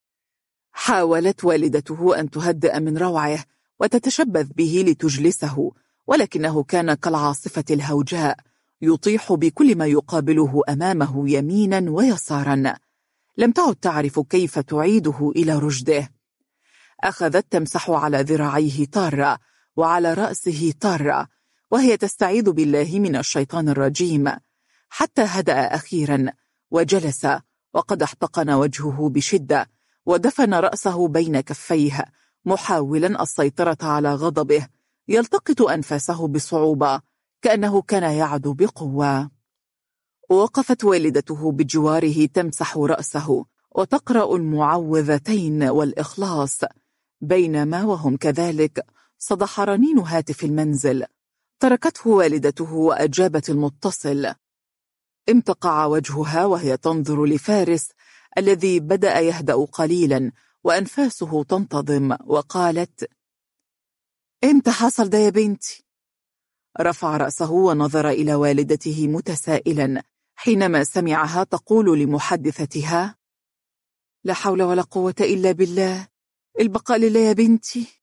حاولت والدته أن تهدئ من روعه وتتشبث به لتجلسه ولكنه كان كالعاصفة الهوجاء يطيح بكل ما يقابله أمامه يمينا ويسارا لم تعد تعرف كيف تعيده إلى رشده أخذت تمسح على ذراعيه طارة وعلى رأسه طارة وهي تستعيذ بالله من الشيطان الرجيم حتى هدأ أخيرا وجلس وقد احتقن وجهه بشدة ودفن رأسه بين كفيه محاولا السيطرة على غضبه يلتقط أنفاسه بصعوبة كأنه كان يعدو بقوة وقفت والدته بجواره تمسح رأسه وتقرأ المعوذتين والإخلاص بينما وهم كذلك صدح رنين هاتف المنزل تركته والدته وأجابت المتصل امتقع وجهها وهي تنظر لفارس الذي بدأ يهدأ قليلا وأنفاسه تنتظم وقالت امتى حصل ده يا بنتي؟ رفع رأسه ونظر إلى والدته متسائلا حينما سمعها تقول لمحدثتها لا حول ولا قوة إلا بالله البقاء لله يا بنتي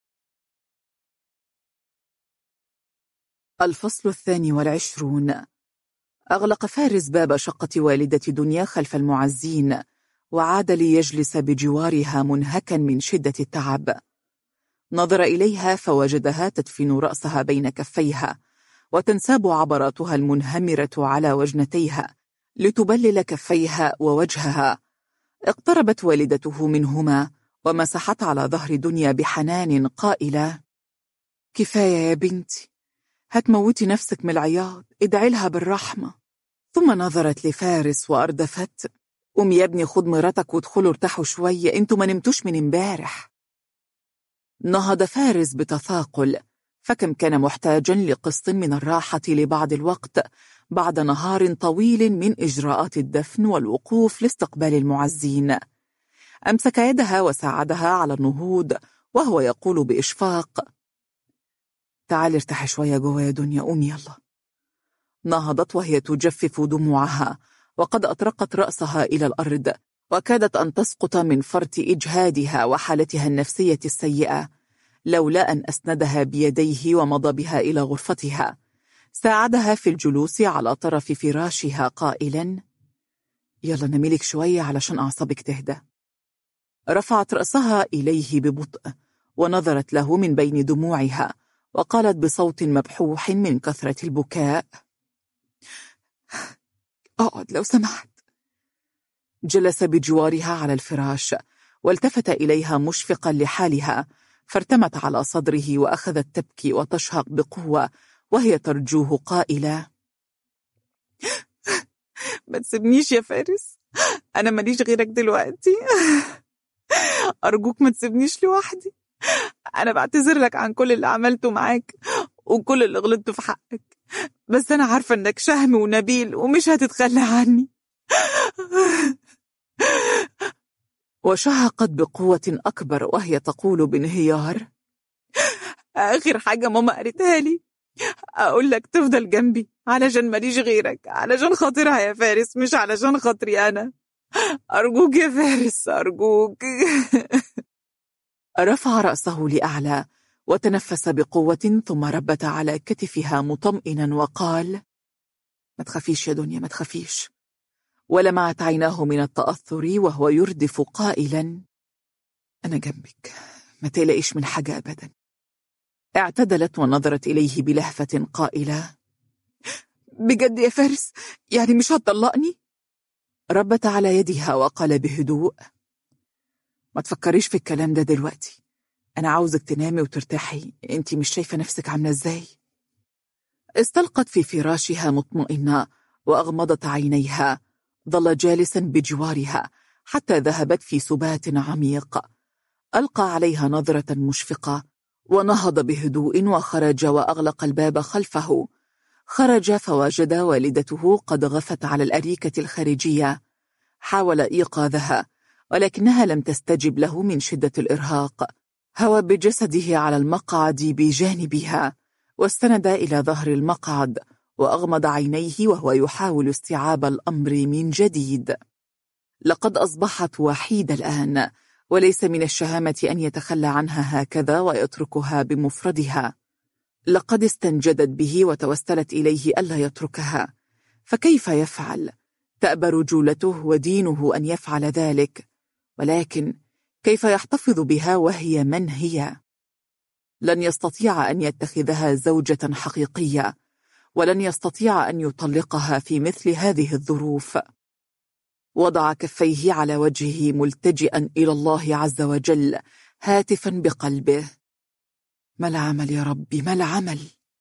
الفصل الثاني والعشرون أغلق فارس باب شقة والدة دنيا خلف المعزين وعاد ليجلس بجوارها منهكا من شدة التعب نظر إليها فوجدها تدفن رأسها بين كفيها وتنساب عبراتها المنهمرة على وجنتيها لتبلل كفيها ووجهها اقتربت والدته منهما ومسحت على ظهر دنيا بحنان قائلة كفاية يا بنتي هتموتي نفسك من العياط ادعي لها بالرحمة ثم نظرت لفارس وأردفت قوم يا ابني خد مراتك وادخلوا ارتاحوا شوية انتوا ما نمتوش من امبارح نهض فارس بتثاقل فكم كان محتاجا لقسط من الراحة لبعض الوقت بعد نهار طويل من إجراءات الدفن والوقوف لاستقبال المعزين أمسك يدها وساعدها على النهوض وهو يقول بإشفاق تعالي ارتاحي شوية جوا يا دنيا قومي يلا نهضت وهي تجفف دموعها وقد أطرقت رأسها إلى الأرض وكادت أن تسقط من فرط إجهادها وحالتها النفسية السيئة لولا أن أسندها بيديه ومضى بها إلى غرفتها ساعدها في الجلوس على طرف فراشها قائلا يلا نميلك شوية علشان أعصابك تهدى رفعت رأسها إليه ببطء ونظرت له من بين دموعها وقالت بصوت مبحوح من كثرة البكاء اقعد لو سمحت جلس بجوارها على الفراش والتفت إليها مشفقا لحالها فارتمت على صدره وأخذت تبكي وتشهق بقوة وهي ترجوه قائلة ما تسيبنيش يا فارس أنا ماليش غيرك دلوقتي أرجوك ما تسيبنيش لوحدي أنا بعتذر لك عن كل اللي عملته معاك وكل اللي غلطته في حقك بس أنا عارفة إنك شهم ونبيل ومش هتتخلى عني وشهقت بقوة أكبر وهي تقول بانهيار آخر حاجة ماما قالتها لي أقول لك تفضل جنبي علشان ماليش غيرك علشان خاطرها يا فارس مش علشان خاطري أنا أرجوك يا فارس أرجوك رفع رأسه لأعلى وتنفس بقوة ثم ربت على كتفها مطمئنا وقال ما تخافيش يا دنيا ما تخافيش ولمعت عيناه من التأثر وهو يردف قائلا أنا جنبك ما تقلقيش من حاجة أبدا اعتدلت ونظرت إليه بلهفة قائلة بجد يا فارس يعني مش هتطلقني؟ ربت على يدها وقال بهدوء ما تفكريش في الكلام ده دلوقتي أنا عاوزك تنامي وترتاحي أنت مش شايفة نفسك عاملة إزاي؟ استلقت في فراشها مطمئنة وأغمضت عينيها ظل جالسا بجوارها حتى ذهبت في سبات عميق ألقى عليها نظرة مشفقة ونهض بهدوء وخرج وأغلق الباب خلفه خرج فوجد والدته قد غفت على الأريكة الخارجية حاول إيقاظها ولكنها لم تستجب له من شدة الإرهاق هوى بجسده على المقعد بجانبها واستند إلى ظهر المقعد وأغمض عينيه وهو يحاول استيعاب الأمر من جديد لقد أصبحت وحيدة الآن وليس من الشهامة أن يتخلى عنها هكذا ويتركها بمفردها لقد استنجدت به وتوسلت إليه ألا يتركها فكيف يفعل؟ تأبى رجولته ودينه أن يفعل ذلك ولكن كيف يحتفظ بها وهي من هي؟ لن يستطيع أن يتخذها زوجة حقيقية ولن يستطيع أن يطلقها في مثل هذه الظروف وضع كفيه على وجهه ملتجئا إلى الله عز وجل هاتفا بقلبه ما العمل يا ربي ما العمل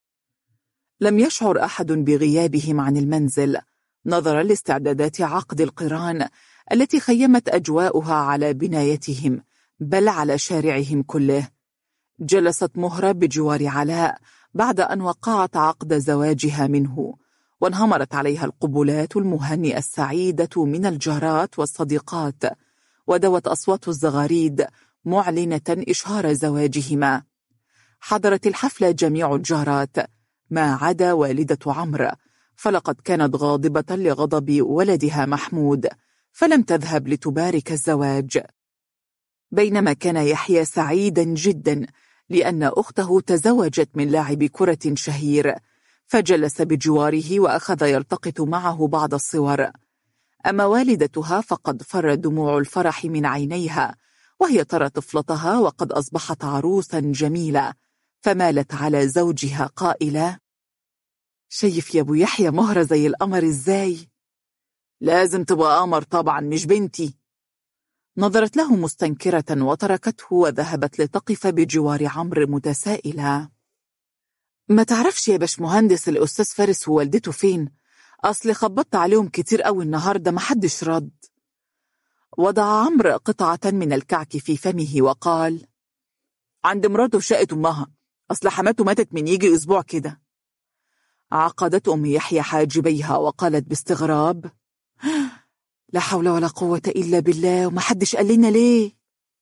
لم يشعر أحد بغيابهم عن المنزل نظرا لاستعدادات عقد القران التي خيمت أجواؤها على بنايتهم بل على شارعهم كله جلست مهرة بجوار علاء بعد أن وقعت عقد زواجها منه وانهمرت عليها القبلات المهنئة السعيدة من الجارات والصديقات ودوت أصوات الزغاريد معلنة إشهار زواجهما حضرت الحفلة جميع الجارات ما عدا والدة عمرو فلقد كانت غاضبة لغضب ولدها محمود فلم تذهب لتبارك الزواج بينما كان يحيى سعيدا جدا لأن أخته تزوجت من لاعب كرة شهير فجلس بجواره وأخذ يلتقط معه بعض الصور أما والدتها فقد فر دموع الفرح من عينيها وهي ترى طفلتها وقد أصبحت عروسا جميلة فمالت على زوجها قائلة شايف يا ابو يحيى مهرة زي القمر ازاي لازم تبقى قمر طبعا مش بنتي نظرت له مستنكرة وتركته وذهبت لتقف بجوار عمرو متسائلة ما تعرفش يا باش مهندس الأستاذ فارس ووالدته فين أصل خبطت عليهم كتير قوي النهاردة محدش رد وضع عمرو قطعة من الكعك في فمه وقال عند مراته في شقة أمها أصل حماته ماتت من يجي أسبوع كده عقدت أم يحيى حاجبيها وقالت باستغراب لا حول ولا قوة إلا بالله ومحدش قال لنا ليه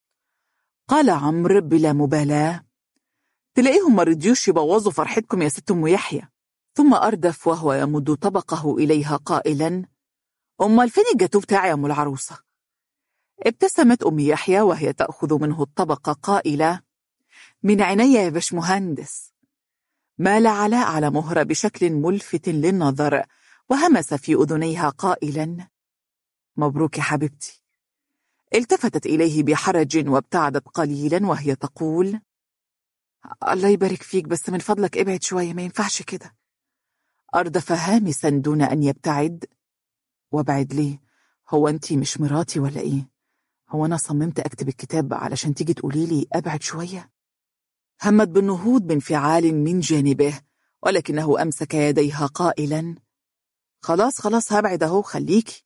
قال عمرو بلا مبالاة تلاقيهم ما رضيوش يبوظوا فرحتكم يا ست أم يحيى ثم أردف وهو يمد طبقه إليها قائلا أمال فين الجاتو بتاعي يا أم العروسة ابتسمت أم يحيى وهي تأخذ منه الطبق قائلة من عيني يا باش مهندس مال علاء على مهرة بشكل ملفت للنظر وهمس في أذنيها قائلا مبروك يا حبيبتي التفتت إليه بحرج وابتعدت قليلا وهي تقول الله يبارك فيك بس من فضلك ابعد شوية ما ينفعش كده أردف هامسا دون أن يبتعد وابعد ليه هو أنتي مش مراتي ولا إيه هو أنا صممت أكتب الكتاب علشان تيجي تقولي لي أبعد شوية همت بالنهوض بانفعال من جانبه ولكنه أمسك يديها قائلا خلاص خلاص هبعد أهو خليكي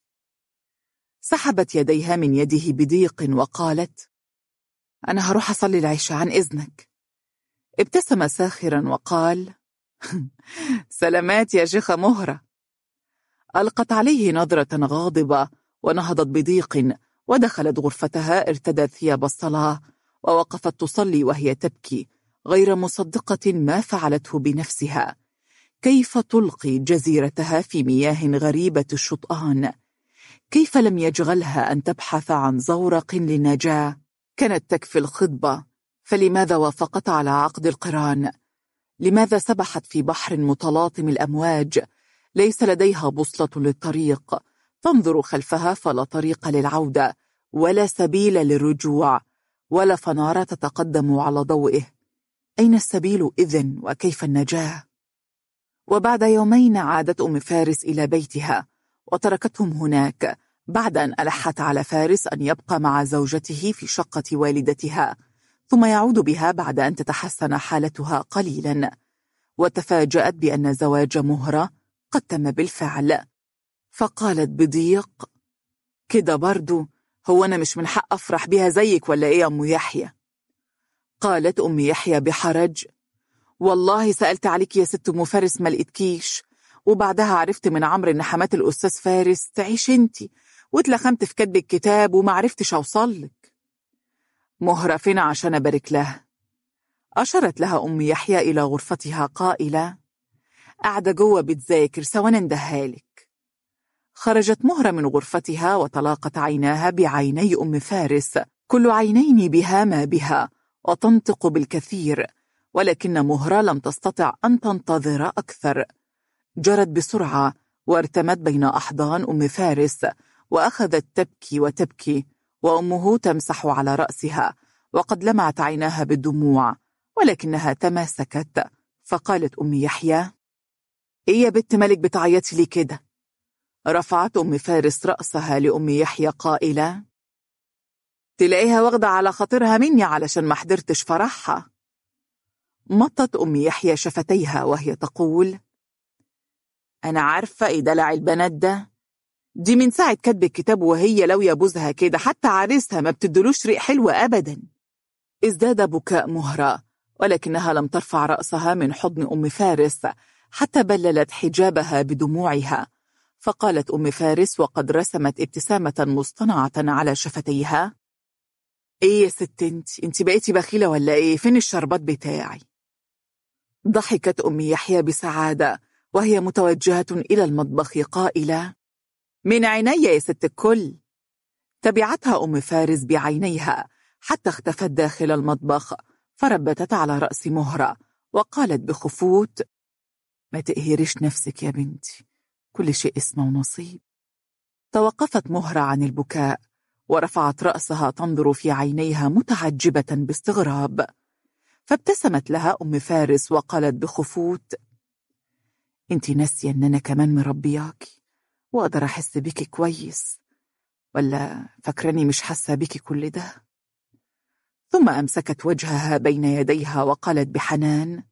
سحبت يديها من يده بضيق وقالت أنا هروح أصلي العشاء عن إذنك ابتسم ساخرا وقال سلامات يا شيخة مهرة ألقت عليه نظرة غاضبة ونهضت بضيق ودخلت غرفتها ارتدت ثياب الصلاة ووقفت تصلي وهي تبكي غير مصدقة ما فعلته بنفسها كيف تلقي جزيرتها في مياه غريبة الشطآن كيف لم يجغلها أن تبحث عن زورق للنجاة كانت تكفي الخطبة فلماذا وافقت على عقد القران لماذا سبحت في بحر متلاطم الأمواج ليس لديها بوصلة للطريق تنظر خلفها فلا طريق للعودة ولا سبيل للرجوع ولا فنارة تتقدم على ضوئه أين السبيل إذن وكيف النجاة؟ وبعد يومين عادت أم فارس إلى بيتها وتركتهم هناك بعد أن ألحت على فارس أن يبقى مع زوجته في شقة والدتها ثم يعود بها بعد أن تتحسن حالتها قليلا وتفاجأت بأن زواج مهرة قد تم بالفعل فقالت بضيق كده برضو هو أنا مش من حق أفرح بها زيك ولا إيه أم يحيى قالت أم يحيى بحرج والله سألت عليك يا ست أم فارس ما لقيتكيش وبعدها عرفت من عمرو إن حمات الأستاذ فارس تعيش انتي واتلخمت في كتب الكتاب وما عرفتش أوصلك مهرة فين عشان أبارك لها أشرت لها أم يحيى إلى غرفتها قائلة قاعدة جوه بتذاكر سواء اندهالك خرجت مهرة من غرفتها وتلاقت عيناها بعيني أم فارس كل عينين بها ما بها وتنطق بالكثير ولكن مهرة لم تستطع أن تنتظر أكثر جرت بسرعة وارتمت بين أحضان أم فارس وأخذت تبكي وتبكي وأمه تمسح على رأسها وقد لمعت عيناها بالدموع ولكنها تماسكت فقالت أم يحيى إيه يا بنت ملك بتعيطي لي كده رفعت أم فارس رأسها لأم يحيى قائلة تلاقيها واخدة على خاطرها مني علشان ما حضرتش فرحها مطت أم يحيى شفتيها وهي تقول أنا عارفة إيه دلع البنات ده دي من ساعة كتب الكتاب وهي لو يبوزها كده حتى عريسها ما بتدلوش ريق حلوة أبدا ازداد بكاء مهرة ولكنها لم ترفع رأسها من حضن أم فارس حتى بللت حجابها بدموعها فقالت أم فارس وقد رسمت ابتسامة مصطنعة على شفتيها ايه يا ست انت انت بقيتي بخيلة ولا ايه فين الشربات بتاعي ضحكت أم يحيى بسعادة وهي متوجهة إلى المطبخ قائلة من عيني يا ست الكل تبعتها أم فارس بعينيها حتى اختفت داخل المطبخ فربتت على رأس مهرة وقالت بخفوت ما تقهريش نفسك يا بنتي كل شيء اسمه ونصيب توقفت مهرة عن البكاء ورفعت رأسها تنظر في عينيها متعجبة باستغراب فابتسمت لها أم فارس وقالت بخفوت انت ناسية ان انا كمان مربياكي واقدر احس بيكي كويس ولا فاكراني مش حاسة بيكي كل ده ثم أمسكت وجهها بين يديها وقالت بحنان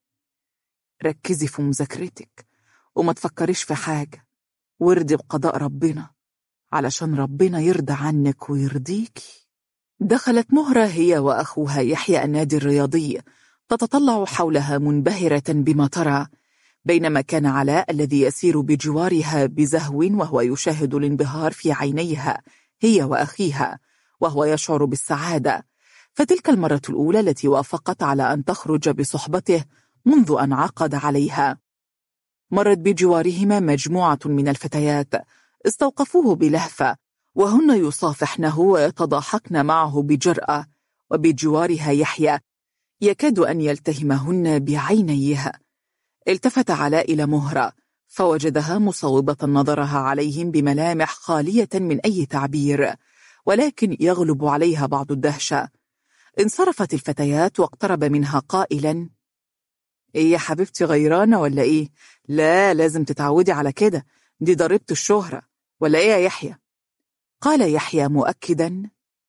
ركزي في مذاكرتك وما تفكريش في حاجة وردي بقضاء ربنا علشان ربنا يرضى عنك ويرضيكي دخلت مهرة هي وأخوها يحيى النادي الرياضي تتطلع حولها منبهرة بما ترى بينما كان علاء الذي يسير بجوارها بزهو وهو يشاهد الانبهار في عينيها هي وأخيها وهو يشعر بالسعادة فتلك المرة الأولى التي وافقت على أن تخرج بصحبته منذ أن عقد عليها مرت بجوارهما مجموعة من الفتيات استوقفوه بلهفة وهن يصافحنه ويتضاحكن معه بجرأة وبجوارها يحيى يكاد أن يلتهمهن بعينيها التفت علاء إلى مهرة فوجدها مصوبة نظرها عليهم بملامح خالية من أي تعبير ولكن يغلب عليها بعض الدهشة انصرفت الفتيات واقترب منها قائلا ايه يا حبيبتي غيرانة ولا ايه لا لازم تتعودي على كده دي ضريبة الشهرة ولا ايه يا يحيى قال يحيى مؤكدا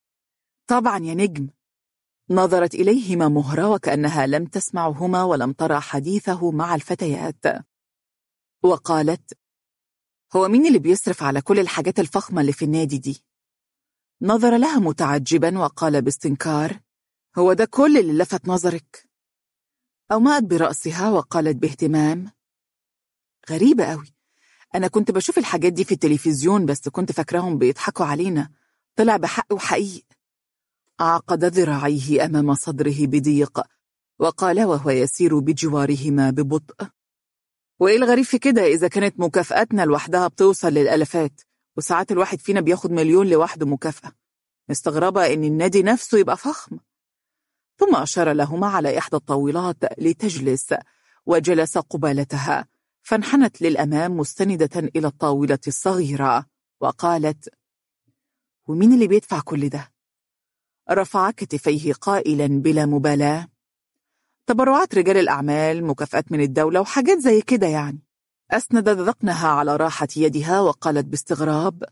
طبعا يا نجم نظرت إليهما مهرة وكأنها لم تسمعهما ولم ترى حديثه مع الفتيات وقالت هو مين اللي بيصرف على كل الحاجات الفخمة اللي في النادي دي؟ نظر لها متعجبا وقال باستنكار هو ده كل اللي لفت نظرك؟ أومأت برأسها وقالت باهتمام غريبة قوي أنا كنت بشوف الحاجات دي في التلفزيون بس كنت فاكراهم بيضحكوا علينا طلع بحق وحقيق عقد ذراعيه أمام صدره بضيق وقال وهو يسير بجوارهما ببطء وإيه الغريب في كده إذا كانت مكافأتنا لوحدها بتوصل للألفات وساعات الواحد فينا بياخد مليون لوحده مكافأة مستغربة إن النادي نفسه يبقى فخم ثم أشار لهما على إحدى الطاولات لتجلس وجلس قبالتها فانحنت للأمام مستندة إلى الطاولة الصغيرة وقالت ومين اللي بيدفع كل ده؟ رفع كتفيه قائلا بلا مبالاة تبرعات رجال الأعمال مكافآت من الدولة وحاجات زي كده يعني أسندت ذقنها على راحة يدها وقالت باستغراب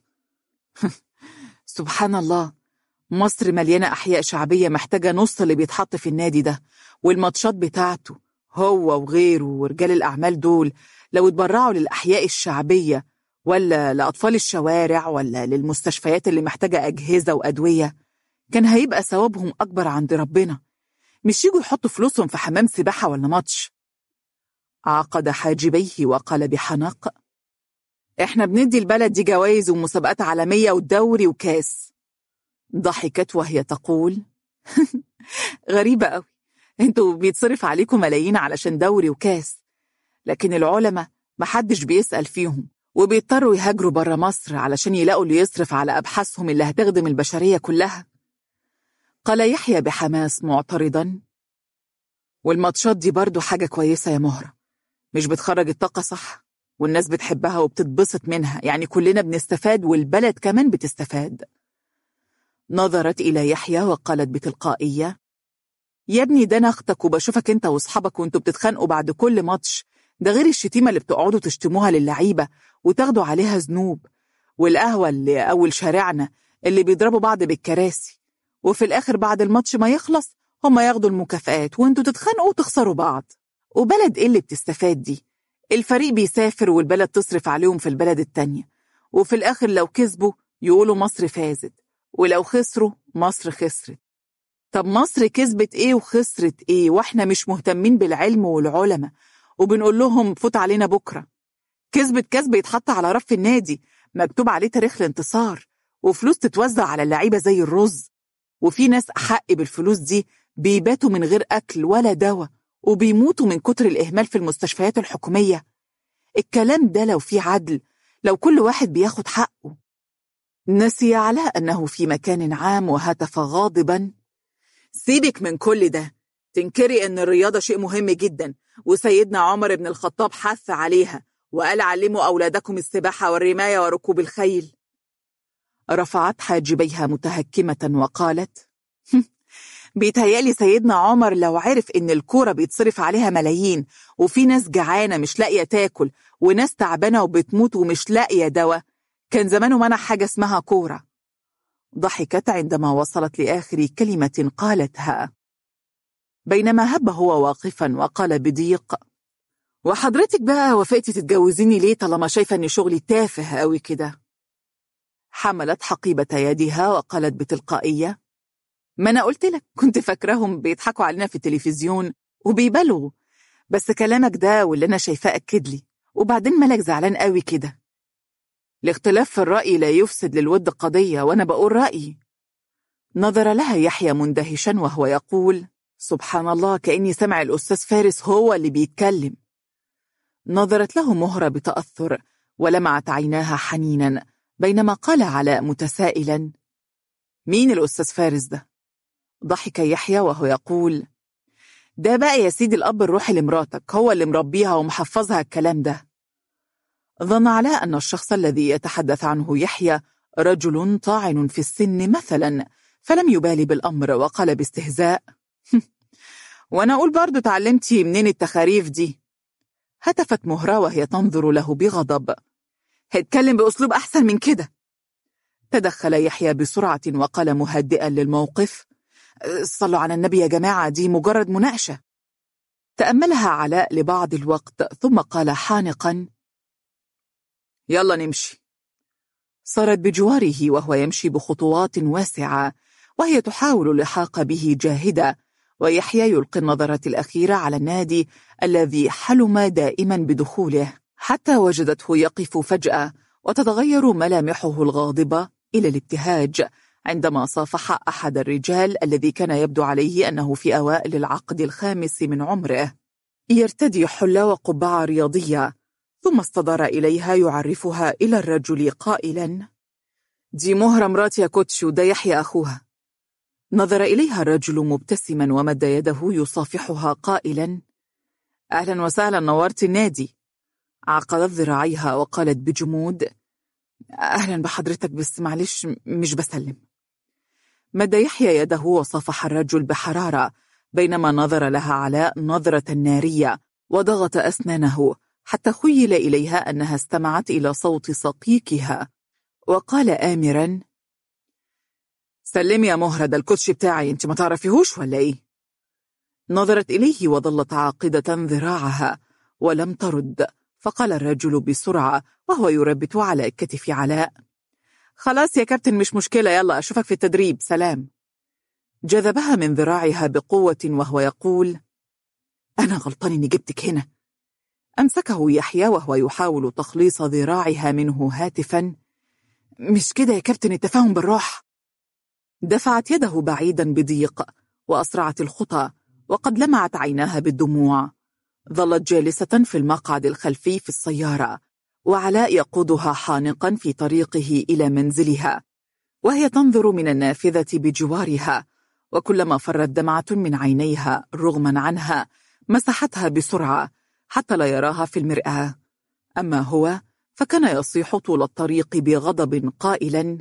سبحان الله مصر مليانة أحياء شعبية محتاجة نص اللي بيتحط في النادي ده والماتشات بتاعته هو وغيره ورجال الأعمال دول لو اتبرعوا للأحياء الشعبية ولا لأطفال الشوارع ولا للمستشفيات اللي محتاجة أجهزة وأدوية كان هيبقى ثوابهم أكبر عند ربنا مش يجوا يحطوا فلوسهم في حمام سباحة ولا ماتش عقد حاجبيه وقال بحنق احنا بندي البلد دي جوائز ومسابقات عالمية ودوري وكاس ضحكت وهي تقول غريبة قوي انتوا بيتصرف عليكم ملايين علشان دوري وكاس لكن العلماء محدش بيسأل فيهم وبيضطروا يهاجروا برا مصر علشان يلاقوا اللي يصرف على أبحاثهم اللي هتخدم البشرية كلها قال يحيى بحماس معترضا والماتشات دي برضو حاجة كويسة يا مهرة مش بتخرج الطاقة صح والناس بتحبها وبتتبسط منها يعني كلنا بنستفاد والبلد كمان بتستفاد نظرت إلى يحيى وقالت بتلقائية يا ابني ده أنا أختك وبشوفك أنت وأصحابك وأنتوا بتتخانقوا بعد كل ماتش ده غير الشتيمة اللي بتقعدوا تشتموها للعيبة وتاخدوا عليها ذنوب والقهوة اللي أول شارعنا اللي بيضربوا بعض بالكراسي وفي الآخر بعد الماتش ما يخلص هما ياخدوا المكافآت وانتوا تتخانقوا وتخسروا بعض وبلد ايه اللي بتستفاد دي الفريق بيسافر والبلد تصرف عليهم في البلد التانية وفي الآخر لو كسبوا يقولوا مصر فازت ولو خسروا مصر خسرت طب مصر كسبت ايه وخسرت ايه واحنا مش مهتمين بالعلم والعلماء وبنقول لهم فوت علينا بكرة كسبت كسب يتحط على رف النادي مكتوب عليه تاريخ الانتصار وفلوس تتوزع على اللعيبة زي الرز وفي ناس أحق بالفلوس دي بيباتوا من غير أكل ولا دواء وبيموتوا من كتر الإهمال في المستشفيات الحكومية الكلام ده لو في عدل لو كل واحد بياخد حقه نسي علاء أنه في مكان عام وهتف غاضبا سيبك من كل ده تنكري أن الرياضة شيء مهم جدا وسيدنا عمر بن الخطاب حث عليها وقال علموا أولادكم السباحة والرماية وركوب الخيل رفعت حاجبيها متهكمة وقالت بيتهيألي سيدنا عمر لو عرف إن الكورة بيتصرف عليها ملايين وفي ناس جعانة مش لاقية تاكل وناس تعبانة وبتموت ومش لاقية دواء كان زمانه منع حاجة اسمها كورة ضحكت عندما وصلت لآخر كلمة قالتها بينما هب هو واقفا وقال بضيق وحضرتك بقى وافقتي تتجوزيني ليه طالما شايفة إن شغلي تافه قوي كده حملت حقيبة يدها وقالت بتلقائية ما أنا قلت لك كنت فاكراهم بيضحكوا علينا في التلفزيون وبيبالغوا بس كلامك ده واللي أنا شايفاه أكد لي وبعدين مالك زعلان قوي كده الاختلاف في الرأي لا يفسد للود قضية وأنا بقول رأيي نظر لها يحيى مندهشا وهو يقول سبحان الله كأني سمع الأستاذ فارس هو اللي بيتكلم نظرت له مهرة بتأثر ولمعت عيناها حنينا بينما قال علاء متسائلا مين الأستاذ فارس ده؟ ضحك يحيى وهو يقول ده بقى يا سيدي الأب الروحي لمراتك هو اللي مربيها ومحفظها الكلام ده ظن علاء أن الشخص الذي يتحدث عنه يحيى رجل طاعن في السن مثلا فلم يبالي بالأمر وقال باستهزاء وأنا أقول برضو تعلمتي منين التخاريف دي هتفت مهرة وهي تنظر له بغضب اتكلم بأسلوب أحسن من كده تدخل يحيى بسرعة وقال مهدئا للموقف صلوا على النبي يا جماعة دي مجرد مناقشة تأملها علاء لبعض الوقت ثم قال حانقا يلا نمشي صارت بجواره وهو يمشي بخطوات واسعة وهي تحاول اللحاق به جاهدة ويحيى يلقي النظرة الأخيرة على النادي الذي حلم دائما بدخوله حتى وجدته يقف فجأة وتتغير ملامحه الغاضبة إلى الابتهاج عندما صافح أحد الرجال الذي كان يبدو عليه أنه في أوائل العقد الخامس من عمره يرتدي حلة وقبعة رياضية ثم استدار إليها يعرفها إلى الرجل قائلا دي مهرة مراتي يا كوتش وده يحيى أخوها نظر إليها الرجل مبتسما ومد يده يصافحها قائلا أهلا وسهلا نورت النادي عقدت ذراعيها وقالت بجمود أهلا بحضرتك بس معلش مش بسلم مد يحيى يده وصافح الرجل بحرارة بينما نظر لها علاء نظرة نارية وضغط أسنانه حتى خيل إليها أنها استمعت إلى صوت صقيقها وقال آمرا سلمي يا مهرة ده الكوتش بتاعي انت ما تعرفيهوش ولا ايه نظرت إليه وظلت عاقدة ذراعها ولم ترد فقال الرجل بسرعة وهو يربت على كتف علاء خلاص يا كابتن مش مشكلة يلا أشوفك في التدريب سلام جذبها من ذراعها بقوة وهو يقول أنا غلطان إني جبتك هنا أمسكه يحيى وهو يحاول تخليص ذراعها منه هاتفا مش كده يا كابتن التفاهم بالراحة دفعت يده بعيدا بضيق وأسرعت الخطى وقد لمعت عيناها بالدموع ظلت جالسة في المقعد الخلفي في السيارة وعلاء يقودها حانقا في طريقه إلى منزلها وهي تنظر من النافذة بجوارها وكلما فرت دمعة من عينيها رغما عنها مسحتها بسرعة حتى لا يراها في المرآة أما هو فكان يصيح طول الطريق بغضب قائلا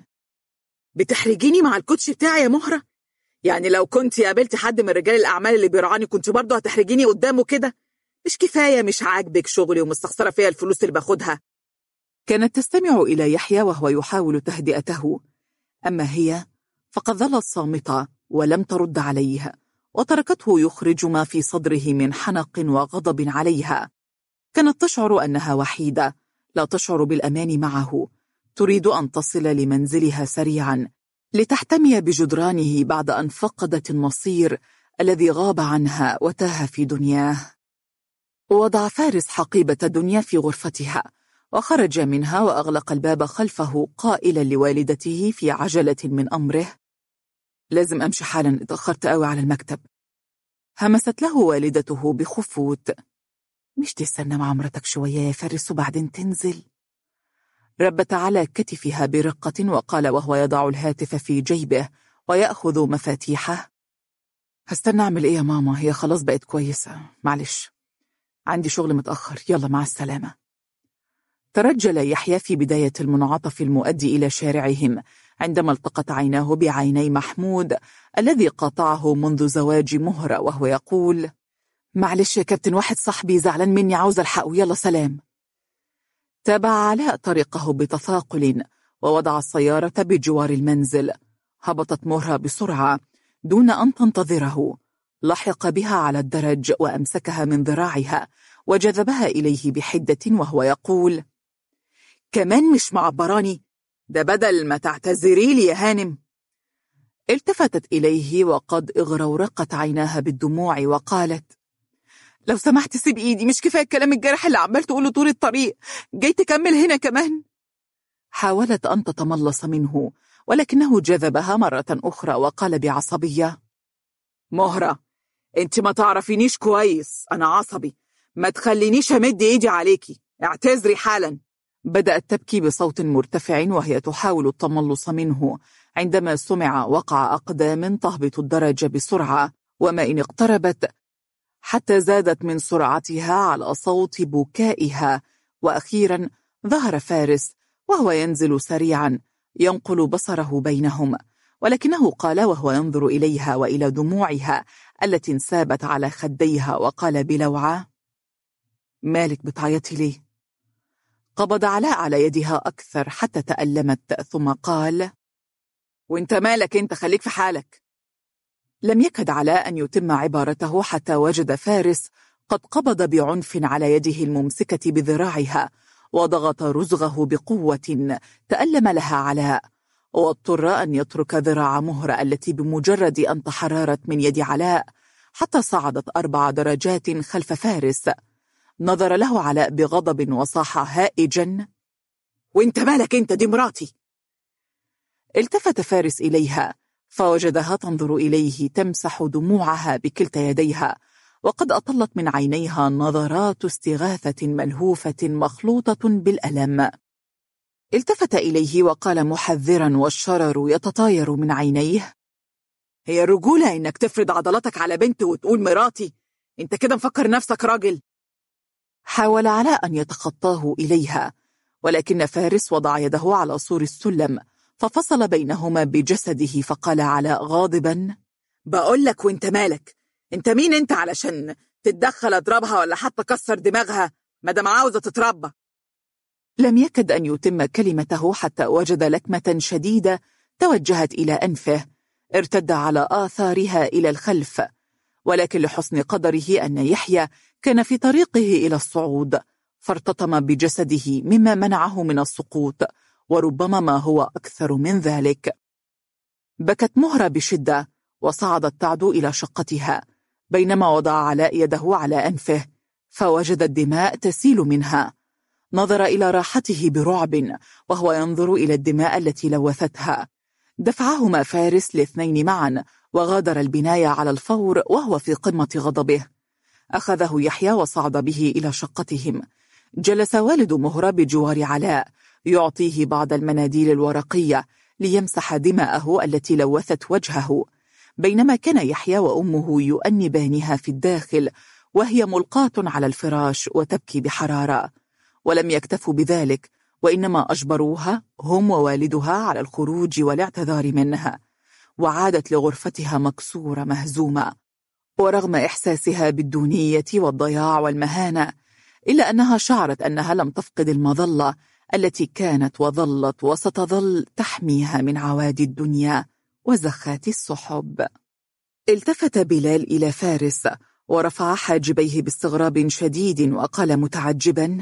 بتحرجيني مع الكوتش بتاعي يا مهرة يعني لو كنت قابلت حد من رجال الأعمال اللي بيرعاني كنت برضه هتحرجيني قدامه كده مش كفاية مش عاجبك شغلي ومستخسرة فيها الفلوس اللي باخدها كانت تستمع إلى يحيى وهو يحاول تهدئته أما هي فقد ظلت صامتة ولم ترد عليه وتركته يخرج ما في صدره من حنق وغضب عليها كانت تشعر أنها وحيدة لا تشعر بالأمان معه تريد أن تصل لمنزلها سريعا لتحتمي بجدرانه بعد أن فقدت النصير الذي غاب عنها وتاه في دنياه وضع فارس حقيبة دنيا في غرفتها وخرج منها وأغلق الباب خلفه قائلا لوالدته في عجلة من أمره لازم أمشي حالا اتأخرت قوي على المكتب همست له والدته بخفوت مش تستنى مع مرتك شوية يا فارس وبعدين تنزل ربت على كتفها برقة وقال وهو يضع الهاتف في جيبه ويأخذ مفاتيحه هستنى أعمل إيه يا ماما هي خلاص بقت كويسة معلش عندي شغل متأخر يلا مع السلامة ترجل يحيى في بداية المنعطف المؤدي إلى شارعهم عندما التقت عيناه بعيني محمود الذي قاطعه منذ زواج مهرة وهو يقول معلش يا كابتن واحد صاحبي زعلان مني عاوز الحقه يلا سلام تابع علاء طريقه بتثاقل ووضع السيارة بجوار المنزل هبطت مهرة بسرعة دون أن تنتظره لحق بها على الدرج وأمسكها من ذراعها وجذبها إليه بحدة وهو يقول كمان مش معبراني ده بدل ما تعتذري لي يا هانم التفتت إليه وقد اغرورقت عيناها بالدموع وقالت لو سمحت سيب إيدي مش كفاية الكلام الجارح اللي عمال تقوله طول الطريق جاي تكمل هنا كمان حاولت أن تتملص منه ولكنه جذبها مرة أخرى وقال بعصبية مهرة انت ما تعرفينيش كويس أنا عصبي ما تخلينيش أمد إيدي عليكي اعتذري حالا بدأت تبكي بصوت مرتفع وهي تحاول التملص منه عندما سمع وقع أقدام تهبط الدرج بسرعة وما إن اقتربت حتى زادت من سرعتها على صوت بكائها وأخيرا ظهر فارس وهو ينزل سريعا ينقل بصره بينهم ولكنه قال وهو ينظر إليها وإلى دموعها التي انسابت على خديها وقال بلوعة مالك بتعيطي ليه؟ قبض علاء على يدها أكثر حتى تألمت ثم قال وانت مالك انت خليك في حالك لم يكد علاء أن يتم عبارته حتى وجد فارس قد قبض بعنف على يده الممسكة بذراعها وضغط رزغه بقوة تألم لها علاء واضطر أن يترك ذراع مهرة التي بمجرد أن تحررت من يد علاء حتى صعدت أربع درجات خلف فارس نظر له علاء بغضب وصاح هائجا وانت مالك انت دي مراتي التفت فارس إليها فوجدها تنظر إليه تمسح دموعها بكلتا يديها وقد أطلت من عينيها نظرات استغاثة ملهوفة مخلوطة بالألم التفت إليه وقال محذرا والشرر يتطاير من عينيه هي الرجولة إنك تفرض عضلاتك على بنت وتقول مراتي انت كده مفكر نفسك راجل حاول علاء أن يتخطاه إليها ولكن فارس وضع يده على سور السلم ففصل بينهما بجسده فقال علاء غاضبا بقول لك وانت مالك انت مين انت علشان تتدخل اضربها ولا حتى كسر دماغها مادام عاوزة تتربى لم يكد أن يتم كلمته حتى وجد لكمة شديدة توجهت إلى أنفه ارتد على آثارها إلى الخلف ولكن لحسن قدره أن يحيى كان في طريقه إلى الصعود فارتطم بجسده مما منعه من السقوط وربما ما هو أكثر من ذلك بكت مهرة بشدة وصعدت تعدو إلى شقتها بينما وضع علاء يده على أنفه فوجد الدماء تسيل منها نظر إلى راحته برعب وهو ينظر إلى الدماء التي لوثتها دفعهما فارس لاثنين معا وغادر البناية على الفور وهو في قمة غضبه أخذه يحيى وصعد به إلى شقتهم جلس والد مهرة بجوار علاء يعطيه بعض المناديل الورقية ليمسح دماءه التي لوثت وجهه بينما كان يحيى وأمه يؤنبانها في الداخل وهي ملقاة على الفراش وتبكي بحرارة ولم يكتفوا بذلك وإنما أجبروها هم ووالدها على الخروج والاعتذار منها وعادت لغرفتها مكسورة مهزومة ورغم إحساسها بالدونية والضياع والمهانة إلا أنها شعرت أنها لم تفقد المظلة التي كانت وظلت وستظل تحميها من عوادي الدنيا وزخات السحب التفت بلال إلى فارس ورفع حاجبيه باستغراب شديد وقال متعجبا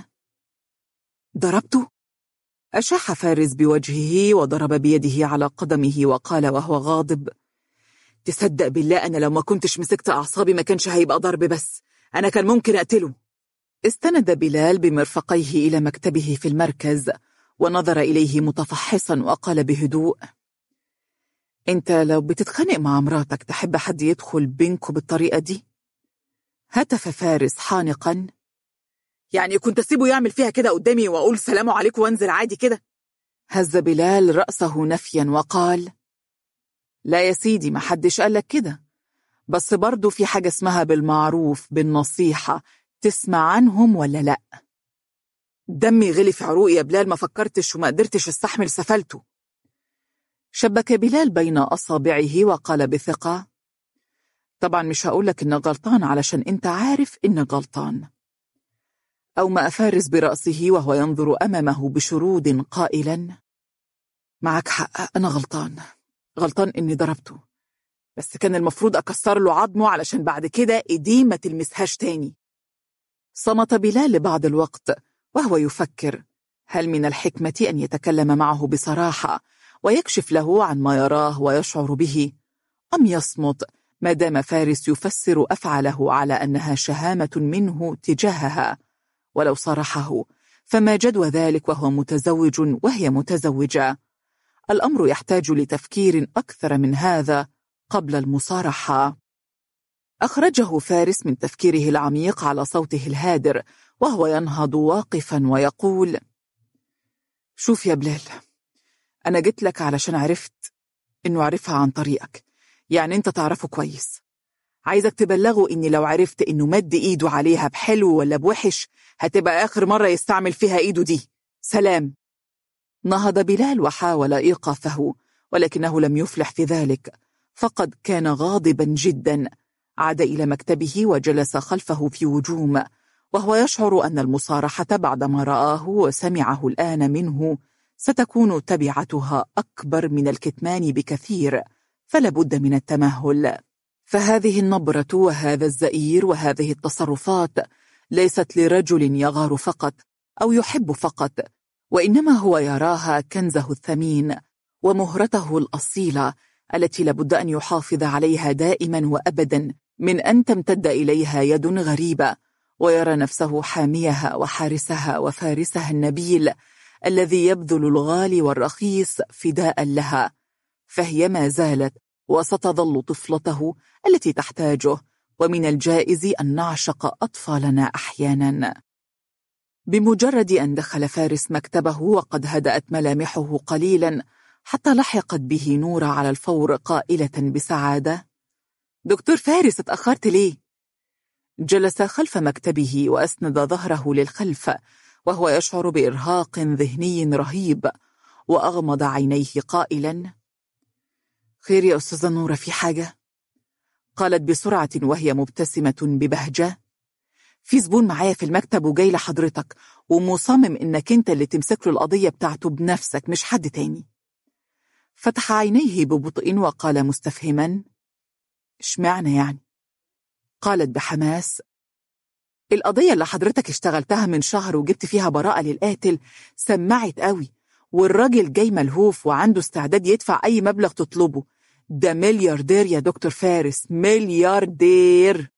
ضربته؟ أشاح فارس بوجهه وضرب بيده على قدمه وقال وهو غاضب تصدق بالله أنا لو ما كنتش مسكت أعصابي ما كانش هيبقى ضرب بس أنا كان ممكن أقتله استند بلال بمرفقيه إلى مكتبه في المركز ونظر إليه متفحصا وقال بهدوء انت لو بتتخانق مع مراتك تحب حد يدخل بينكم بالطريقة دي؟ هتف فارس حانقا يعني كنت اسيبه يعمل فيها كده قدامي واقول سلام عليكم وانزل عادي كده هز بلال رأسه نفيا وقال لا يا سيدي ما حدش قالك كده بس برضو في حاجة اسمها بالمعروف بالنصيحة تسمع عنهم ولا لأ دمي غلي في عروقي يا بلال ما فكرتش وما قدرتش استحمل سفلته شبك بلال بين أصابعه وقال بثقة طبعا مش هقولك إنك غلطان علشان أنت عارف إنك غلطان أومأ فارس برأسه وهو ينظر أمامه بشرود قائلا معك حق أنا غلطان غلطان إني ضربته بس كان المفروض أكسر له عظمه علشان بعد كده إيديه ما تلمسهاش تاني صمت بلال لبعض الوقت وهو يفكر هل من الحكمة أن يتكلم معه بصراحة ويكشف له عن ما يراه ويشعر به أم يصمت ما دام فارس يفسر أفعله على أنها شهامة منه تجاهها ولو صرحه فما جدوى ذلك وهو متزوج وهي متزوجة الأمر يحتاج لتفكير أكثر من هذا قبل المصارحة أخرجه فارس من تفكيره العميق على صوته الهادر وهو ينهض واقفا ويقول شوف يا بلال أنا جيت لك علشان عرفت إنه عرفها عن طريقك يعني أنت تعرفه كويس عايزك تبلغه إني لو عرفت إنه مد إيده عليها بحلو ولا بوحش هتبقى آخر مرة يستعمل فيها إيده دي سلام نهض بلال وحاول إيقافه ولكنه لم يفلح في ذلك فقد كان غاضبا جدا عاد إلى مكتبه وجلس خلفه في وجوم وهو يشعر أن المصارحة بعدما رآه وسمعه الآن منه ستكون تبعتها أكبر من الكتمان بكثير فلابد من التمهل فهذه النبرة وهذا الزئير وهذه التصرفات ليست لرجل يغار فقط أو يحب فقط وإنما هو يراها كنزه الثمين ومهرته الأصيلة التي لابد أن يحافظ عليها دائما وأبدا من أن تمتد إليها يد غريبة ويرى نفسه حاميها وحارسها وفارسها النبيل الذي يبذل الغالي والرخيص فداء لها فهي ما زالت وستظل طفلته التي تحتاجه ومن الجائز أن نعشق أطفالنا أحيانا بمجرد أن دخل فارس مكتبه وقد هدأت ملامحه قليلا حتى لحقت به نور على الفور قائلة بسعادة دكتور فارس اتأخرت ليه؟ جلس خلف مكتبه وأسند ظهره للخلف وهو يشعر بإرهاق ذهني رهيب وأغمض عينيه قائلا خير يا أستاذة نورة في حاجة؟ قالت بسرعة وهي مبتسمة ببهجة في زبون معايا في المكتب وجاي لحضرتك ومصمم إنك أنت اللي تمسك له القضية بتاعته بنفسك مش حد تاني فتح عينيه ببطء وقال مستفهما اشمعنى يعني؟ قالت بحماس القضية اللي حضرتك اشتغلتها من شهر وجبت فيها براءة للقاتل سمعت قوي والراجل جاي ملهوف وعنده استعداد يدفع أي مبلغ تطلبه ده ملياردير يا دكتور فارس ملياردير